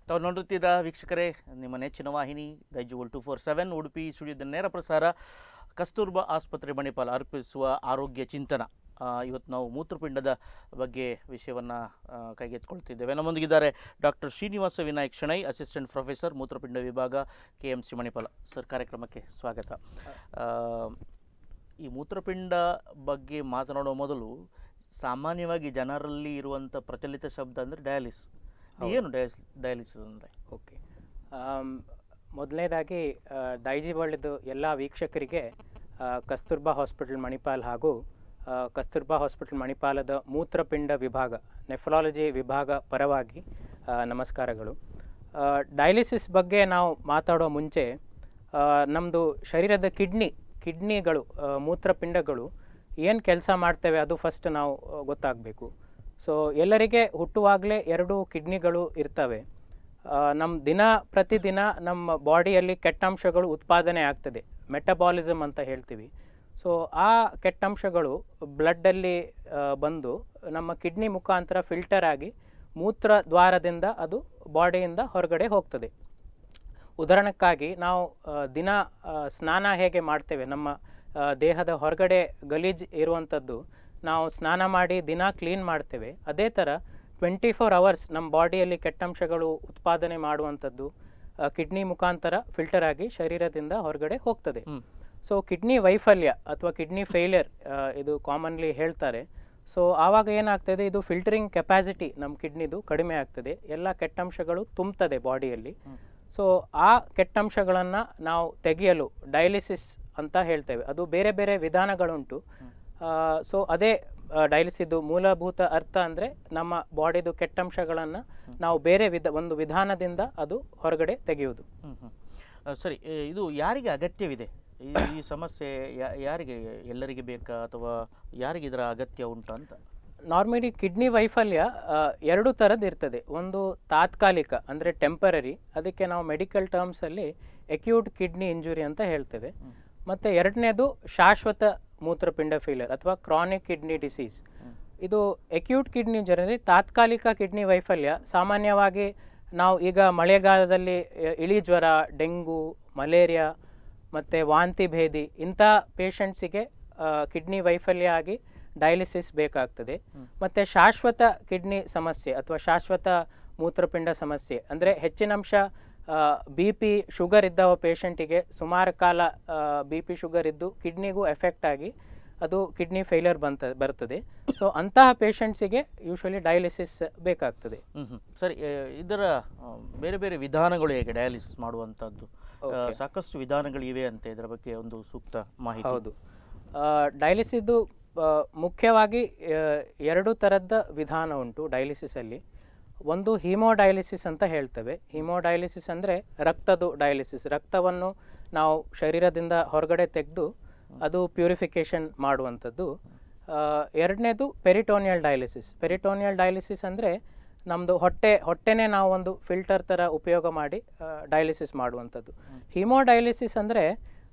ತಾವು ನೋಡುತ್ತೀರಾ ವೀಕ್ಷಕರೇ ನಿಮ್ಮ ನೆಚ್ಚಿನ ವಾಹಿನಿ Daijiworld two four seven Udupi ಸ್ಟುಡಿಯೋದ ನೇರ ಪ್ರಸಾರ ಕಸ್ತೂರ್ಬಾ ಆಸ್ಪತ್ರೆ ಮಣಿಪಾಲ್ ಅರ್ಪಿಸುವ ಆರೋಗ್ಯ ಚಿಂತನ ಆ, ಇವತ್ತು ನಾವು ಮೂತ್ರಪಿಂಡದ ಬಗ್ಗೆ ವಿಷಯವನ್ನು ಕೈಗೆತ್ತಿಕೊಳ್ತಿದ್ದೇವೆ ನಮ್ಮೊಂದಿಗಿದ್ದಾರೆ doctor Srinivasa Vinayak Shenoy assistant professor ಮೂತ್ರಪಿಂಡ ವಿಭಾಗ K M C Manipal sir ಕಾರ್ಯಕ್ರಮಕ್ಕೆ ಸ್ವಾಗತ ಆ, ಈ ಮೂತ್ರಪಿಂಡ ಬಗ್ಗೆ ಮಾತನಾಡುವ ಮೊದಲು ಸಾಮಾನ್ಯವಾಗಿ ಜನರಲ್ಲಿ ಇರುವಂಥ ಪ್ರಚಲಿತ ಶಬ್ದ ಅಂದರೆ ಡಯಾಲಿಸ್ ಏನು ಡಯಾಲಿಸ್ ಡಯಾಲಿಸಿಸ್ ಅಂದರೆ ಓಕೆ ಮೊದಲನೇದಾಗಿ ದೈಜಿ ವರ್ಲ್ಡ್ದು ಎಲ್ಲ ವೀಕ್ಷಕರಿಗೆ ಆ, ಕಸ್ತೂರ್ಬಾ ಹಾಸ್ಪಿಟಲ್ ಮಣಿಪಾಲ್ ಹಾಗೂ ಆ, ಕಸ್ತೂರ್ಬಾ ಹಾಸ್ಪಿಟಲ್ ಮಣಿಪಾಲದ ಮೂತ್ರಪಿಂಡ ವಿಭಾಗ ನೆಫ್ರಾಲಜಿ ವಿಭಾಗ ಪರವಾಗಿ ಆ, ನಮಸ್ಕಾರಗಳು ಡಯಾಲಿಸಿಸ್ ಬಗ್ಗೆ ನಾವು ಮಾತಾಡೋ ಮುಂಚೆ ನಮ್ಮದು ಶರೀರದ ಕಿಡ್ನಿ ಕಿಡ್ನಿಗಳು ಆ, ಮೂತ್ರಪಿಂಡಗಳು ಏನು ಕೆಲಸ ಮಾಡ್ತೇವೆ ಅದು ಫಸ್ಟ್ ನಾವು ಗೊತ್ತಾಗಬೇಕು ಸೊ ಎಲ್ಲರಿಗೆ ಹುಟ್ಟುವಾಗಲೇ ಎರಡು ಕಿಡ್ನಿಗಳು ಇರ್ತವೆ ನಮ್ಮ ದಿನ ಪ್ರತಿದಿನ ನಮ್ಮ ಬಾಡಿಯಲ್ಲಿ ಕೆಟ್ಟಾಂಶಗಳು ಉತ್ಪಾದನೆ ಆಗ್ತದೆ ಮೆಟಬಾಲಿಸಮ್ ಅಂತ ಹೇಳ್ತೀವಿ ಸೊ ಆ ಕೆಟ್ಟಾಂಶಗಳು ಬ್ಲಡ್ಡಲ್ಲಿ ಬಂದು ನಮ್ಮ ಕಿಡ್ನಿ ಮುಖಾಂತರ ಫಿಲ್ಟರ್ ಆಗಿ ಮೂತ್ರ ದ್ವಾರದಿಂದ ಅದು ಬಾಡಿಯಿಂದ ಹೊರಗಡೆ ಹೋಗ್ತದೆ ಉದಾಹರಣಕ್ಕಾಗಿ ನಾವು ಆ, ದಿನ ಆ, ಸ್ನಾನ ಹೇಗೆ ಮಾಡ್ತೇವೆ ನಮ್ಮ ಆ, ದೇಹದ ಹೊರಗಡೆ ಗಲೀಜ್ ಇರುವಂಥದ್ದು ನಾವು ಸ್ನಾನ ಮಾಡಿ ದಿನ ಕ್ಲೀನ್ ಮಾಡ್ತೇವೆ ಅದೇ ಥರ ಟ್ವೆಂಟಿ ಫೋರ್ ಅವರ್ಸ್ ನಮ್ಮ ಬಾಡಿಯಲ್ಲಿ ಕೆಟ್ಟಂಶಗಳು ಉತ್ಪಾದನೆ ಮಾಡುವಂಥದ್ದು ಕಿಡ್ನಿ ಮುಖಾಂತರ ಫಿಲ್ಟರ್ ಆಗಿ ಶರೀರದಿಂದ ಹೊರಗಡೆ ಹೋಗ್ತದೆ ಹ್ಮ್. ಸೊ ಕಿಡ್ನಿ ವೈಫಲ್ಯ ಅಥವಾ ಕಿಡ್ನಿ ಫೇಲಿಯರ್ ಇದು ಕಾಮನ್ಲಿ ಹೇಳ್ತಾರೆ ಸೊ ಆವಾಗ ಏನಾಗ್ತದೆ ಇದು ಫಿಲ್ಟರಿಂಗ್ ಕೆಪಾಸಿಟಿ ನಮ್ಮ ಕಿಡ್ನಿದು ಕಡಿಮೆ ಆಗ್ತದೆ ಎಲ್ಲ ಕೆಟ್ಟಂಶಗಳು ತುಂಬ್ತದೆ ಬಾಡಿಯಲ್ಲಿ ಸೊ ಆ ಕೆಟ್ಟಂಶಗಳನ್ನು ನಾವು ತೆಗೆಯಲು ಡಯಾಲಿಸಿಸ್ ಅಂತ ಹೇಳ್ತೇವೆ ಅದು ಬೇರೆ ಬೇರೆ ವಿಧಾನಗಳುಂಟು ಸೊ ಅದೇ ಡಯಾಲಿಸಿದ್ದು ಮೂಲಭೂತ ಅರ್ಥ ಅಂದರೆ ನಮ್ಮ ಬಾಡಿದು ಕೆಟ್ಟಂಶಗಳನ್ನು ನಾವು ಬೇರೆ ವಿಧ ಒಂದು ವಿಧಾನದಿಂದ ಅದು ಹೊರಗಡೆ ತೆಗೆಯುವುದು ಹ್ಮ್, ಹ್ಮ್. ಆ, ಸರಿ ಏ, ಇದು ಯಾರಿಗೆ ಅಗತ್ಯವಿದೆ ಈ ಈ ಸಮಸ್ಯೆ ಯಾ- ಯಾರಿಗೆ ಎಲ್ಲರಿಗೆ ಬೇಕಾ ಅಥವಾ ಯಾರಿಗೆ ಇದರ ಅಗತ್ಯ ಉಂಟಾ ಅಂತ ನಾರ್ಮಲಿ ಕಿಡ್ನಿ ವೈಫಲ್ಯ ಆ, ಎರಡು ಥರದ್ದು ಇರ್ತದೆ ಒಂದು ತಾತ್ಕಾಲಿಕ ಅಂದರೆ ಟೆಂಪರರಿ ಅದಕ್ಕೆ ನಾವು ಮೆಡಿಕಲ್ ಟರ್ಮ್ಸಲ್ಲಿ ಎಕ್ಯೂಟ್ ಕಿಡ್ನಿ ಇಂಜುರಿ ಅಂತ ಹೇಳ್ತೇವೆ ಮತ್ತು ಎರಡನೇದು ಶಾಶ್ವತ ಮೂತ್ರಪಿಂಡ ಫೇಲಿಯರ್ ಅಥವಾ ಕ್ರಾನಿಕ್ ಕಿಡ್ನಿ ಡಿಸೀಸ್ ಇದು ಎಕ್ಯೂಟ್ ಕಿಡ್ನಿ ಇಂಜುರಿ ತಾತ್ಕಾಲಿಕ ಕಿಡ್ನಿ ವೈಫಲ್ಯ ಸಾಮಾನ್ಯವಾಗಿ ನಾವು ಈಗ ಮಳೆಗಾಲದಲ್ಲಿ ಅ, ಇಳಿ ಜ್ವರ ಡೆಂಗು ಮಲೇರಿಯಾ ಮತ್ತು ವಾಂತಿ ಭೇದಿ ಇಂಥ ಪೇಷಂಟ್ಸಿಗೆ ಕಿಡ್ನಿ ವೈಫಲ್ಯ ಆಗಿ ಡಯಾಲಿಸಿಸ್ ಬೇಕಾಗ್ತದೆ ಮತ್ತು ಶಾಶ್ವತ ಕಿಡ್ನಿ ಸಮಸ್ಯೆ ಅಥವಾ ಶಾಶ್ವತ ಮೂತ್ರಪಿಂಡ ಸಮಸ್ಯೆ ಅಂದರೆ ಹೆಚ್ಚಿನಂಶ ಬಿ ಪಿ ಶುಗರ್ ಇದ್ದವ ಪೇಷಂಟಿಗೆ ಸುಮಾರು ಕಾಲ ಬಿ ಪಿ ಶುಗರ್ ಇದ್ದು ಕಿಡ್ನಿಗೂ ಎಫೆಕ್ಟ್ ಆಗಿ ಅದು ಕಿಡ್ನಿ ಫೇಲಿಯರ್ ಬಂತ ಬರ್ತದೆ ಸೊ ಅಂತಹ ಪೇಷಂಟ್ಸಿಗೆ ಯೂಶ್ವಲಿ ಡಯಾಲಿಸಿಸ್ ಬೇಕಾಗ್ತದೆ ಹ್ಮ್ ಹ್ಮ್. ಸರಿ ಏ, ಇದರ ಆ, ಬೇರೆ ಬೇರೆ ವಿಧಾನಗಳು ಹೇಗೆ ಡಯಾಲಿಸಿಸ್ ಮಾಡುವಂಥದ್ದು ಆ, ಸಾಕಷ್ಟು ವಿಧಾನಗಳಿವೆ ಅಂತ ಇದರ ಬಗ್ಗೆ ಒಂದು ಸೂಕ್ತ ಮಾಹಿತಿ ಹೌದು ಡಯಾಲಿಸಿದ್ದು ಮುಖ್ಯವಾಗಿ ಆ, ಎರಡು ಥರದ ವಿಧಾನ ಉಂಟು ಡಯಾಲಿಸಿಸಲ್ಲಿ ಒಂದು ಹೀಮೋಡಯಾಲಿಸಿಸ್ ಅಂತ ಹೇಳ್ತೇವೆ ಹೀಮೋಡಯಾಲಿಸಿಸ್ ಅಂದರೆ ರಕ್ತದ ಡಯಾಲಿಸಿಸ್ ರಕ್ತವನ್ನು ನಾವು ಶರೀರದಿಂದ ಹೊರಗಡೆ ತೆಗೆದು ಅದು ಪ್ಯೂರಿಫಿಕೇಷನ್ ಮಾಡುವಂಥದ್ದು ಆ, ಎರಡನೇದು ಪೆರಿಟೋನಿಯಲ್ ಡಯಾಲಿಸಿಸ್ ಪೆರಿಟೋನಿಯಲ್ ಡಯಾಲಿಸಿಸ್ ಅಂದರೆ ನಮ್ಮದು ಹೊಟ್ಟೆ ಹೊಟ್ಟೆನೇ ನಾವು ಒಂದು ಫಿಲ್ಟರ್ ಥರ ಉಪಯೋಗ ಮಾಡಿ ಡಯಾಲಿಸಿಸ್ ಮಾಡುವಂಥದ್ದು ಹಿಮೋಡಯಾಲಿಸಿಸ್ ಅಂದರೆ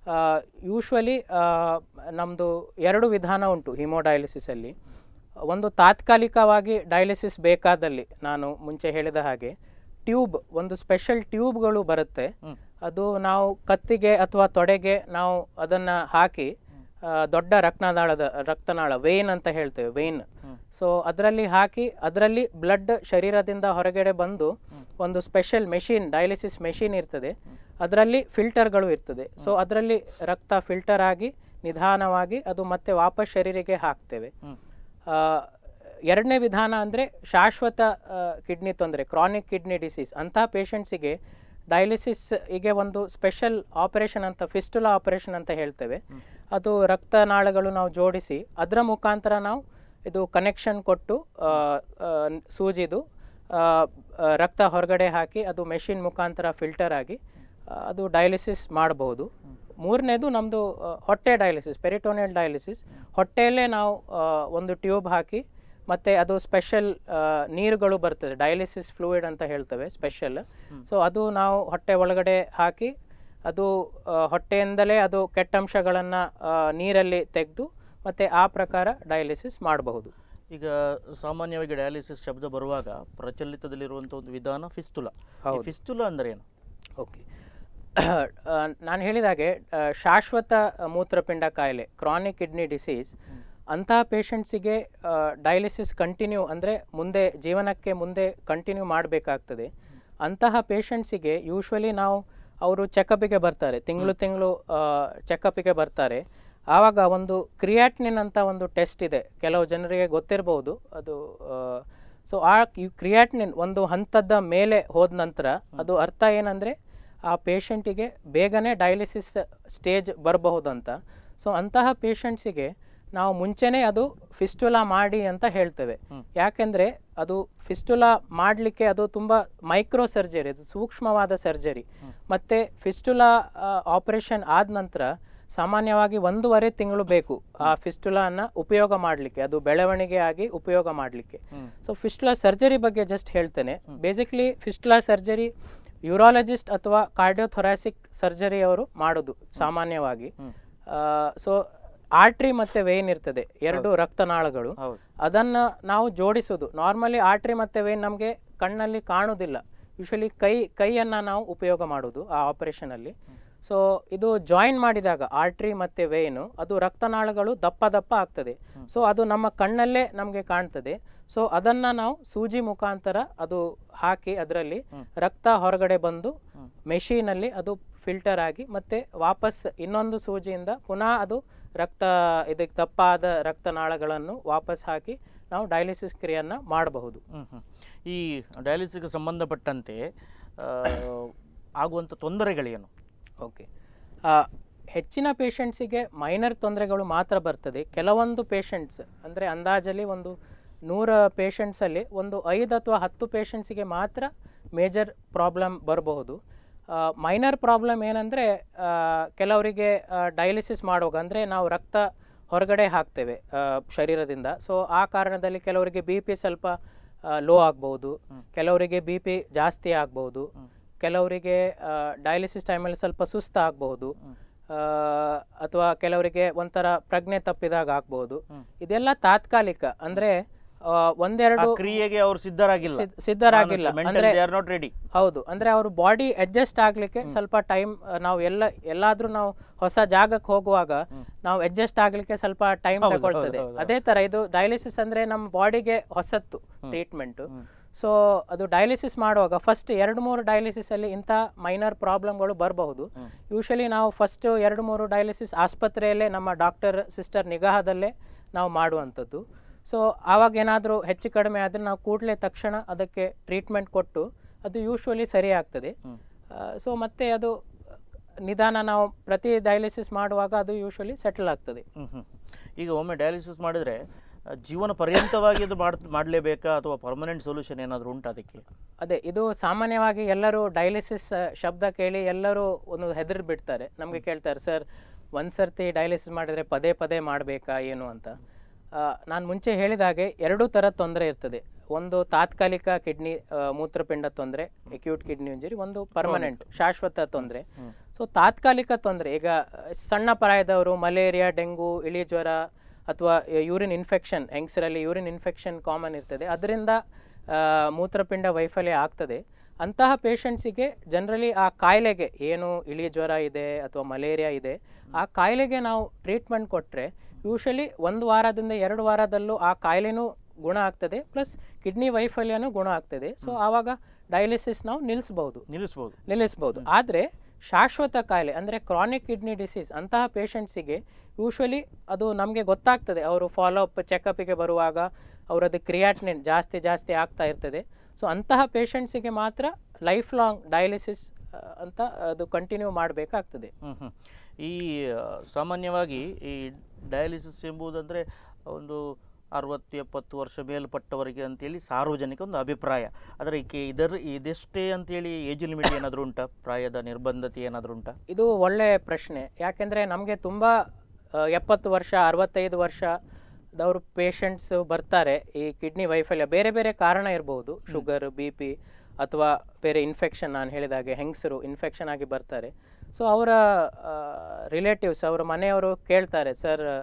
ಯೂಶ್ವಲಿ ನಮ್ಮದು ಎರಡು ವಿಧಾನ ಉಂಟು ಹಿಮೋಡಯಾಲಿಸಿಸಲ್ಲಿ ಒಂದು ತಾತ್ಕಾಲಿಕವಾಗಿ ಡಯಾಲಿಸಿಸ್ ಬೇಕಾದಲ್ಲಿ ನಾನು ಮುಂಚೆ ಹೇಳಿದ ಹಾಗೆ ಟ್ಯೂಬ್ ಒಂದು ಸ್ಪೆಷಲ್ ಟ್ಯೂಬ್ಗಳು ಬರುತ್ತೆ ಅದು ನಾವು ಕತ್ತಿಗೆ ಅಥವಾ ತೊಡೆಗೆ ನಾವು ಅದನ್ನು ಹಾಕಿ ಆ, ದೊಡ್ಡ ರಕ್ತನಾಳದ ರಕ್ತನಾಳ ವೇನ್ ಅಂತ ಹೇಳ್ತೇವೆ ವೇನ್ ಸೊ ಅದರಲ್ಲಿ ಹಾಕಿ ಅದರಲ್ಲಿ ಬ್ಲಡ್ ಶರೀರದಿಂದ ಹೊರಗಡೆ ಬಂದು ಒಂದು ಸ್ಪೆಷಲ್ ಮೆಷಿನ್ ಡಯಾಲಿಸಿಸ್ ಮೆಷಿನ್ ಇರ್ತದೆ ಅದರಲ್ಲಿ ಫಿಲ್ಟರ್ಗಳು ಇರ್ತದೆ ಸೊ ಅದರಲ್ಲಿ ರಕ್ತ ಫಿಲ್ಟರ್ ಆಗಿ ನಿಧಾನವಾಗಿ ಅದು ಮತ್ತೆ ವಾಪಸ್ ಶರೀರಕ್ಕೆ ಹಾಕ್ತೇವೆ ಆ, ಎರಡನೇ ವಿಧಾನ ಅಂದರೆ ಶಾಶ್ವತ ಕಿಡ್ನಿ ತೊಂದರೆ ಕ್ರಾನಿಕ್ ಕಿಡ್ನಿ ಡಿಸೀಸ್ ಅಂತಹ ಪೇಷಂಟ್ಸಿಗೆ ಡಯಾಲಿಸಿಸ್ ಗೆ ಒಂದು ಸ್ಪೆಷಲ್ ಆಪರೇಷನ್ ಅಂತ ಫಿಸ್ಟುಲಾ ಆಪರೇಷನ್ ಅಂತ ಹೇಳ್ತೇವೆ ಅದು ರಕ್ತನಾಳಗಳು ನಾವು ಜೋಡಿಸಿ ಅದರ ಮುಖಾಂತರ ನಾವು ಇದು ಕನೆಕ್ಷನ್ ಕೊಟ್ಟು ಆ, ಆ, ಸೂಜಿದು ಆ, ಆ, ರಕ್ತ ಹೊರಗಡೆ ಹಾಕಿ ಅದು ಮೆಷಿನ್ ಮುಖಾಂತರ ಫಿಲ್ಟರ್ ಆಗಿ ಆ, ಅದು ಡಯಾಲಿಸಿಸ್ ಮಾಡಬಹುದು ಮೂರನೇದು ನಮ್ಮದು ಹೊಟ್ಟೆ ಡಯಾಲಿಸಿಸ್ ಪೆರಿಟೋನಿಯಲ್ ಡಯಾಲಿಸಿಸ್ ಹೊಟ್ಟೆಯಲ್ಲೇ ನಾವು ಆ, ಒಂದು ಟ್ಯೂಬ್ ಹಾಕಿ ಮತ್ತು ಅದು ಸ್ಪೆಷಲ್ ನೀರುಗಳು ಬರ್ತದೆ ಡಯಾಲಿಸಿಸ್ ಫ್ಲೂಯಿಡ್ ಅಂತ ಹೇಳ್ತೇವೆ ಸ್ಪೆಷಲ್ ಸೊ ಅದು ನಾವು ಹೊಟ್ಟೆ ಒಳಗಡೆ ಹಾಕಿ ಅದು ಆ, ಹೊಟ್ಟೆಯಿಂದಲೇ ಅದು ಕೆಟ್ಟಂಶಗಳನ್ನು ನೀರಲ್ಲಿ ತೆಗೆದು ಮತ್ತು ಆ ಪ್ರಕಾರ ಡಯಾಲಿಸಿಸ್ ಮಾಡಬಹುದು ಈಗ ಸಾಮಾನ್ಯವಾಗಿ ಡಯಾಲಿಸಿಸ್ ಶಬ್ದ ಬರುವಾಗ ಪ್ರಚಲಿತದಲ್ಲಿರುವಂಥ ಒಂದು ವಿಧಾನ ಫಿಸ್ತುಲಾ ಈ ಹೌದು. ಫಿಸ್ತುಲಾ ಅಂದರೆ ಏನು ಓಕೆ ನಾನು ಹೇಳಿದಾಗೆ ಆ, ಶಾಶ್ವತ ಮೂತ್ರಪಿಂಡ ಕಾಯಿಲೆ ಕ್ರಾನಿಕ್ ಕಿಡ್ನಿ ಡಿಸೀಸ್ ಅಂತಹ ಪೇಷಂಟ್ಸಿಗೆ ಡಯಾಲಿಸಿಸ್ ಕಂಟಿನ್ಯೂ ಅಂದರೆ ಮುಂದೆ ಜೀವನಕ್ಕೆ ಮುಂದೆ ಕಂಟಿನ್ಯೂ ಮಾಡಬೇಕಾಗ್ತದೆ ಅಂತಹ ಪೇಷಂಟ್ಸಿಗೆ ಯೂಶ್ವಲಿ ನಾವು ಅವರು ಚೆಕಪ್ಪಿಗೆ ಬರ್ತಾರೆ ತಿಂಗಳು ತಿಂಗಳು ಚೆಕಪ್ಪಿಗೆ ಬರ್ತಾರೆ ಆವಾಗ ಒಂದು ಕ್ರಿಯಾಟ್ನಿನ್ ಅಂತ ಒಂದು ಟೆಸ್ಟ್ ಇದೆ ಕೆಲವು ಜನರಿಗೆ ಗೊತ್ತಿರಬಹುದು ಅದು ಸೊ ಆ ಕ್ರಿಯಾಟ್ನಿನ್ ಒಂದು ಹಂತದ ಮೇಲೆ ಹೋದ ನಂತರ ಅದು ಅರ್ಥ ಏನಂದರೆ ಆ ಪೇಷಂಟಿಗೆ ಬೇಗನೆ ಡಯಾಲಿಸಿಸ್ ಸ್ಟೇಜ್ ಬರಬಹುದಂತ ಸೊ ಅಂತಹ ಪೇಷಂಟ್ಸಿಗೆ ನಾವು ಮುಂಚೆನೇ ಅದು ಫಿಸ್ಟುಲಾ ಮಾಡಿ ಅಂತ ಹೇಳ್ತೇವೆ ಯಾಕೆಂದರೆ ಅದು ಫಿಸ್ಟುಲಾ ಮಾಡಲಿಕ್ಕೆ ಅದು ತುಂಬ ಮೈಕ್ರೋ ಸರ್ಜರಿ ಅದು ಸೂಕ್ಷ್ಮವಾದ ಸರ್ಜರಿ ಮತ್ತು ಫಿಸ್ಟುಲಾ ಆಪರೇಷನ್ ಆದ ನಂತರ ಸಾಮಾನ್ಯವಾಗಿ ಒಂದೂವರೆ ತಿಂಗಳು ಬೇಕು ಆ ಫಿಸ್ಟುಲಾನ ಉಪಯೋಗ ಮಾಡಲಿಕ್ಕೆ ಅದು ಬೆಳವಣಿಗೆ ಆಗಿ ಉಪಯೋಗ ಮಾಡಲಿಕ್ಕೆ ಸೊ ಫಿಸ್ಟುಲಾ ಸರ್ಜರಿ ಬಗ್ಗೆ ಜಸ್ಟ್ ಹೇಳ್ತೇನೆ ಬೇಸಿಕ್ಲಿ ಫಿಸ್ಟುಲಾ ಸರ್ಜರಿ ಯೂರಾಲಜಿಸ್ಟ್ ಅಥವಾ ಕಾರ್ಡಿಯೋಥೊರಾಸಿಕ್ ಸರ್ಜರಿ ಅವರು ಮಾಡೋದು ಸಾಮಾನ್ಯವಾಗಿ ಸೊ ಆರ್ಟ್ರಿ ಮತ್ತು ವೇನ್ ಇರ್ತದೆ ಎರಡು ರಕ್ತನಾಳಗಳು ಹೌದು ಅದನ್ನ ನಾವು ಜೋಡಿಸೋದು ನಾರ್ಮಲಿ ಆರ್ಟ್ರಿ ಮತ್ತು ವೇನ್ ನಮಗೆ ಕಣ್ಣಲ್ಲಿ ಕಾಣುವುದಿಲ್ಲ ಯೂಶಲಿ ಕೈ ಕೈಯನ್ನು ನಾವು ಉಪಯೋಗ ಮಾಡೋದು ಆ ಆಪರೇಷನಲ್ಲಿ ಸೊ ಇದು ಜಾಯಿನ್ ಮಾಡಿದಾಗ ಆರ್ಟ್ರಿ ಮತ್ತು ವೇನು ಅದು ರಕ್ತನಾಳಗಳು ದಪ್ಪ ದಪ್ಪ ಆಗ್ತದೆ ಸೊ ಅದು ನಮ್ಮ ಕಣ್ಣಲ್ಲೇ ನಮಗೆ ಕಾಣ್ತದೆ ಸೊ ಅದನ್ನು ನಾವು ಸೂಜಿ ಮುಖಾಂತರ ಅದು ಹಾಕಿ ಅದರಲ್ಲಿ ರಕ್ತ ಹೊರಗಡೆ ಬಂದು ಮೆಷಿನಲ್ಲಿ ಅದು ಫಿಲ್ಟರ್ ಆಗಿ ಮತ್ತೆ ವಾಪಸ್ ಇನ್ನೊಂದು ಸೂಜಿಯಿಂದ ಪುನಃ ಅದು ರಕ್ತ ಇದಕ್ಕೆ ತಪ್ಪಾದ ರಕ್ತನಾಳಗಳನ್ನು ವಾಪಸ್ ಹಾಕಿ ನಾವು ಡಯಾಲಿಸಿಸ್ ಕ್ರಿಯೆಯನ್ನು ಮಾಡಬಹುದು ಹ್ಮ್, ಹ್ಮ್. ಈ ಡಯಾಲಿಸಿಸ್ಗೆ ಸಂಬಂಧಪಟ್ಟಂತೆ ಆ, ಆಗುವಂಥ ತೊಂದರೆಗಳೇನು ಓಕೆ ಹೆಚ್ಚಿನ ಪೇಷಂಟ್ಸಿಗೆ ಮೈನರ್ ತೊಂದರೆಗಳು ಮಾತ್ರ ಬರ್ತದೆ ಕೆಲವೊಂದು ಪೇಷಂಟ್ಸ್ ಅಂದರೆ ಅಂದಾಜಲ್ಲಿ ಒಂದು ನೂರ ಪೇಷಂಟ್ಸಲ್ಲಿ ಒಂದು ಐದು ಅಥವಾ ಹತ್ತು ಪೇಷಂಟ್ಸಿಗೆ ಮಾತ್ರ ಮೇಜರ್ ಪ್ರಾಬ್ಲಮ್ ಬರಬಹುದು ಮೈನರ್ ಪ್ರಾಬ್ಲಮ್ ಏನಂದರೆ ಕೆಲವರಿಗೆ ಡಯಾಲಿಸಿಸ್ ಮಾಡುವಾಗ ಅಂದರೆ ನಾವು ರಕ್ತ ಹೊರಗಡೆ ಹಾಕ್ತೇವೆ ಆ, ಶರೀರದಿಂದ ಸೊ ಆ ಕಾರಣದಲ್ಲಿ ಕೆಲವರಿಗೆ ಬಿ ಪಿ ಸ್ವಲ್ಪ ಲೋ ಆಗ್ಬೋದು ಕೆಲವರಿಗೆ ಬಿ ಪಿ ಜಾಸ್ತಿ ಆಗ್ಬೋದು ಕೆಲವರಿಗೆ ಡಯಾಲಿಸಿಸ್ ಟೈಮಲ್ಲಿ ಸ್ವಲ್ಪ ಸುಸ್ತು ಆಗಬಹುದು ಅಥವಾ ಕೆಲವರಿಗೆ ಒಂಥರ ಪ್ರಜ್ಞೆ ತಪ್ಪಿದಾಗ ಆಗ್ಬಹುದು ಇದೆಲ್ಲ ತಾತ್ಕಾಲಿಕ ಅಂದ್ರೆ ಆ, ಆ ಒಂದೆರಡು ಕ್ರಿಯೆಗೆ ಅವರು ಸಿದ್ಧರಾಗಿಲ್ಲ ಸಿದ್- ಸಿದ್ಧರಾಗಿಲ್ಲ ಅಂದ್ರೆ ದೇ ಆರ್ ನಾಟ್ ರೆಡಿ ಹೌದು ಅಂದ್ರೆ ಅವ್ರ ಬಾಡಿ ಅಡ್ಜಸ್ಟ್ ಆಗ್ಲಿಕ್ಕೆ ಸ್ವಲ್ಪ ಟೈಮ್ ನಾವು ಎಲ್ಲ ಎಲ್ಲಾದ್ರೂ ನಾವು ಹೊಸ ಜಾಗಕ್ಕೆ ಹೋಗುವಾಗ ನಾವು ಅಡ್ಜಸ್ಟ್ ಆಗ್ಲಿಕ್ಕೆ ಸ್ವಲ್ಪ ಟೈಮ್ ಹೌದು, ತಗೊಳ್ತದೆ ಹೌದು, ಹೌದು. ಅದೇ ತರ ಇದು ಡಯಾಲಿಸಿಸ್ ಅಂದ್ರೆ ನಮ್ಮ ಬಾಡಿಗೆ ಹೊಸತ್ತು ಟ್ರೀಟ್ಮೆಂಟ್ ಸೊ ಅದು ಡಯಾಲಿಸಿಸ್ ಮಾಡುವಾಗ ಫಸ್ಟ್ ಎರಡು ಮೂರು ಡಯಾಲಿಸಿಸ್ ಅಲ್ಲಿ ಇಂಥ ಮೈನರ್ ಪ್ರಾಬ್ಲಮ್ಗಳು ಬರಬಹುದು ಯೂಶಲಿ ನಾವು ಫಸ್ಟ್ ಎರಡು ಮೂರು ಡಯಾಲಿಸಿಸ್ ಆಸ್ಪತ್ರೆಯಲ್ಲೇ ನಮ್ಮ ಡಾಕ್ಟರ್ ಸಿಸ್ಟರ್ ನಿಗಾಹದಲ್ಲೇ ನಾವು ಮಾಡುವಂಥದ್ದು ಸೊ ಆವಾಗ ಏನಾದರೂ ಹೆಚ್ಚು ಕಡಿಮೆ ಆದರೆ ನಾವು ಕೂಡಲೇ ತಕ್ಷಣ ಅದಕ್ಕೆ ಟ್ರೀಟ್ಮೆಂಟ್ ಕೊಟ್ಟು ಅದು ಯೂಶ್ವಲಿ ಸರಿ ಆಗ್ತದೆ ಸೊ ಮತ್ತೆ ಅದು ನಿಧಾನ ನಾವು ಪ್ರತಿ ಡಯಾಲಿಸಿಸ್ ಮಾಡುವಾಗ ಅದು ಯೂಶ್ವಲಿ ಸೆಟಲ್ ಆಗ್ತದೆ ಹ್ಮ್, ಹ್ಮ್. ಈಗ ಒಮ್ಮೆ ಡಯಾಲಿಸಿಸ್ ಮಾಡಿದ್ರೆ ಆ, ಜೀವನ ಪರ್ಯಂತವಾಗಿ ಅದು ಮಾಡ್ ಮಾಡಲೇಬೇಕಾ ಅಥವಾ ಪರ್ಮನೆಂಟ್ ಸೊಲ್ಯೂಷನ್ ಏನಾದರೂ ಉಂಟು ಅದಕ್ಕೆ ಅದೇ ಇದು ಸಾಮಾನ್ಯವಾಗಿ ಎಲ್ಲರೂ ಡಯಾಲಿಸಿಸ್ ಶಬ್ದ ಕೇಳಿ ಎಲ್ಲರೂ ಒಂದು ಹೆದರಿ ಬಿಡ್ತಾರೆ ನಮಗೆ ಕೇಳ್ತಾರೆ ಸರ್ ಒಂದು ಸರ್ತಿ ಡಯಾಲಿಸಿಸ್ ಮಾಡಿದರೆ ಪದೇ ಪದೇ ಮಾಡಬೇಕಾ ಏನು ಅಂತ ನಾನು ಮುಂಚೆ ಹೇಳಿದ ಹಾಗೆ ಎರಡು ಥರ ತೊಂದರೆ ಇರ್ತದೆ ಒಂದು ತಾತ್ಕಾಲಿಕ ಕಿಡ್ನಿ ಮೂತ್ರಪಿಂಡ ತೊಂದರೆ ಅಕ್ಯೂಟ್ ಕಿಡ್ನಿ ಇಂಜರಿ ಒಂದು ಪರ್ಮನೆಂಟ್ ಶಾಶ್ವತ ತೊಂದರೆ ಸೊ ತಾತ್ಕಾಲಿಕ ತೊಂದರೆ ಈಗ ಆ, ಸಣ್ಣ ಪ್ರಾಯದವರು ಮಲೇರಿಯಾ ಡೆಂಗು ಇಳಿ ಜ್ವರ ಅಥವಾ ಯೂರಿನ್ ಇನ್ಫೆಕ್ಷನ್ ಹೆಂಗಸರಲ್ಲಿ ಯೂರಿನ್ ಇನ್ಫೆಕ್ಷನ್ ಕಾಮನ್ ಇರ್ತದೆ ಅದರಿಂದ ಆ, ಮೂತ್ರಪಿಂಡ ವೈಫಲ್ಯ ಆಗ್ತದೆ ಅಂತಹ ಪೇಷಂಟ್ಸಿಗೆ ಜನರಲಿ ಆ ಕಾಯಿಲೆಗೆ ಏನು ಇಳಿ ಜ್ವರ ಇದೆ ಅಥವಾ ಮಲೇರಿಯಾ ಇದೆ ಆ ಕಾಯಿಲೆಗೆ ನಾವು ಟ್ರೀಟ್ಮೆಂಟ್ ಕೊಟ್ಟರೆ ಯೂಶಲಿ ಒಂದು ವಾರದಿಂದ ಎರಡು ವಾರದಲ್ಲೂ ಆ ಕಾಯಿಲೆನೂ ಗುಣ ಆಗ್ತದೆ ಪ್ಲಸ್ ಕಿಡ್ನಿ ವೈಫಲ್ಯನೂ ಗುಣ ಆಗ್ತದೆ ಸೊ ಆವಾಗ ಡಯಾಲಿಸಿಸ್ ನಾವು ನಿಲ್ಲಿಸ್ಬೋದು ನಿಲ್ಲಿಸ್ಬೋದು ನಿಲ್ಲಿಸ್ಬೋದು ಆದರೆ ಶಾಶ್ವತ ಕಾಯಿಲೆ ಅಂದರೆ ಕ್ರಾನಿಕ್ ಕಿಡ್ನಿ ಡಿಸೀಸ್ ಅಂತಹ ಪೇಷಂಟ್ಸಿಗೆ ಯೂಶ್ವಲಿ ಅದು ನಮಗೆ ಗೊತ್ತಾಗ್ತದೆ ಅವರು ಫಾಲೋ ಅಪ್ ಚೆಕಪ್ಪಿಗೆ ಬರುವಾಗ ಅವರದ್ದು ಕ್ರಿಯಾಟ್ನಿನ್ ಜಾಸ್ತಿ ಜಾಸ್ತಿ ಆಗ್ತಾ ಇರ್ತದೆ ಸೊ ಅಂತಹ ಪೇಷಂಟ್ಸಿಗೆ ಮಾತ್ರ ಲೈಫ್ ಲಾಂಗ್ ಡಯಾಲಿಸಿಸ್ ಅಂತ ಅದು ಕಂಟಿನ್ಯೂ ಮಾಡಬೇಕಾಗ್ತದೆ ಹ್ಮ್, ಹ್ಮ್. ಈ ಆ, ಸಾಮಾನ್ಯವಾಗಿ ಈ ಡಯಾಲಿಸಿಸ್ ಎಂಬುದಂದರೆ ಒಂದು ಅರವತ್ತು ಎಪ್ಪತ್ತು ವರ್ಷ ಮೇಲ್ಪಟ್ಟವರಿಗೆ ಅಂತೇಳಿ ಸಾರ್ವಜನಿಕ ಒಂದು ಅಭಿಪ್ರಾಯ ಆದರೆ ಈಕೆ ಇದರ ಇದೆಷ್ಟೇ ಅಂತೇಳಿ ಏಜ್ ಲಿಮಿಟ್ ಏನಾದರೂ ಉಂಟಾ ಪ್ರಾಯದ ನಿರ್ಬಂಧತೆ ಏನಾದರೂ ಉಂಟಾ ಇದು ಒಳ್ಳೆ ಪ್ರಶ್ನೆ ಯಾಕೆಂದರೆ ನಮಗೆ ತುಂಬ ಎಪ್ಪತ್ತು ವರ್ಷ ಅರವತ್ತೈದು ವರ್ಷದವರು ಪೇಷಂಟ್ಸ್ ಬರ್ತಾರೆ ಈ ಕಿಡ್ನಿ ವೈಫಲ್ಯ ಬೇರೆ ಬೇರೆ ಕಾರಣ ಇರ್ಬೋದು ಶುಗರ್ ಬಿ ಪಿ ಅಥವಾ ಬೇರೆ ಇನ್ಫೆಕ್ಷನ್ ನಾನು ಹೇಳಿದಾಗೆ ಹೆಂಗಸರು ಇನ್ಫೆಕ್ಷನ್ ಆಗಿ ಬರ್ತಾರೆ ಸೊ ಅವರ ರಿಲೇಟಿವ್ಸ್ ಅವರ ಮನೆಯವರು ಕೇಳ್ತಾರೆ ಸರ್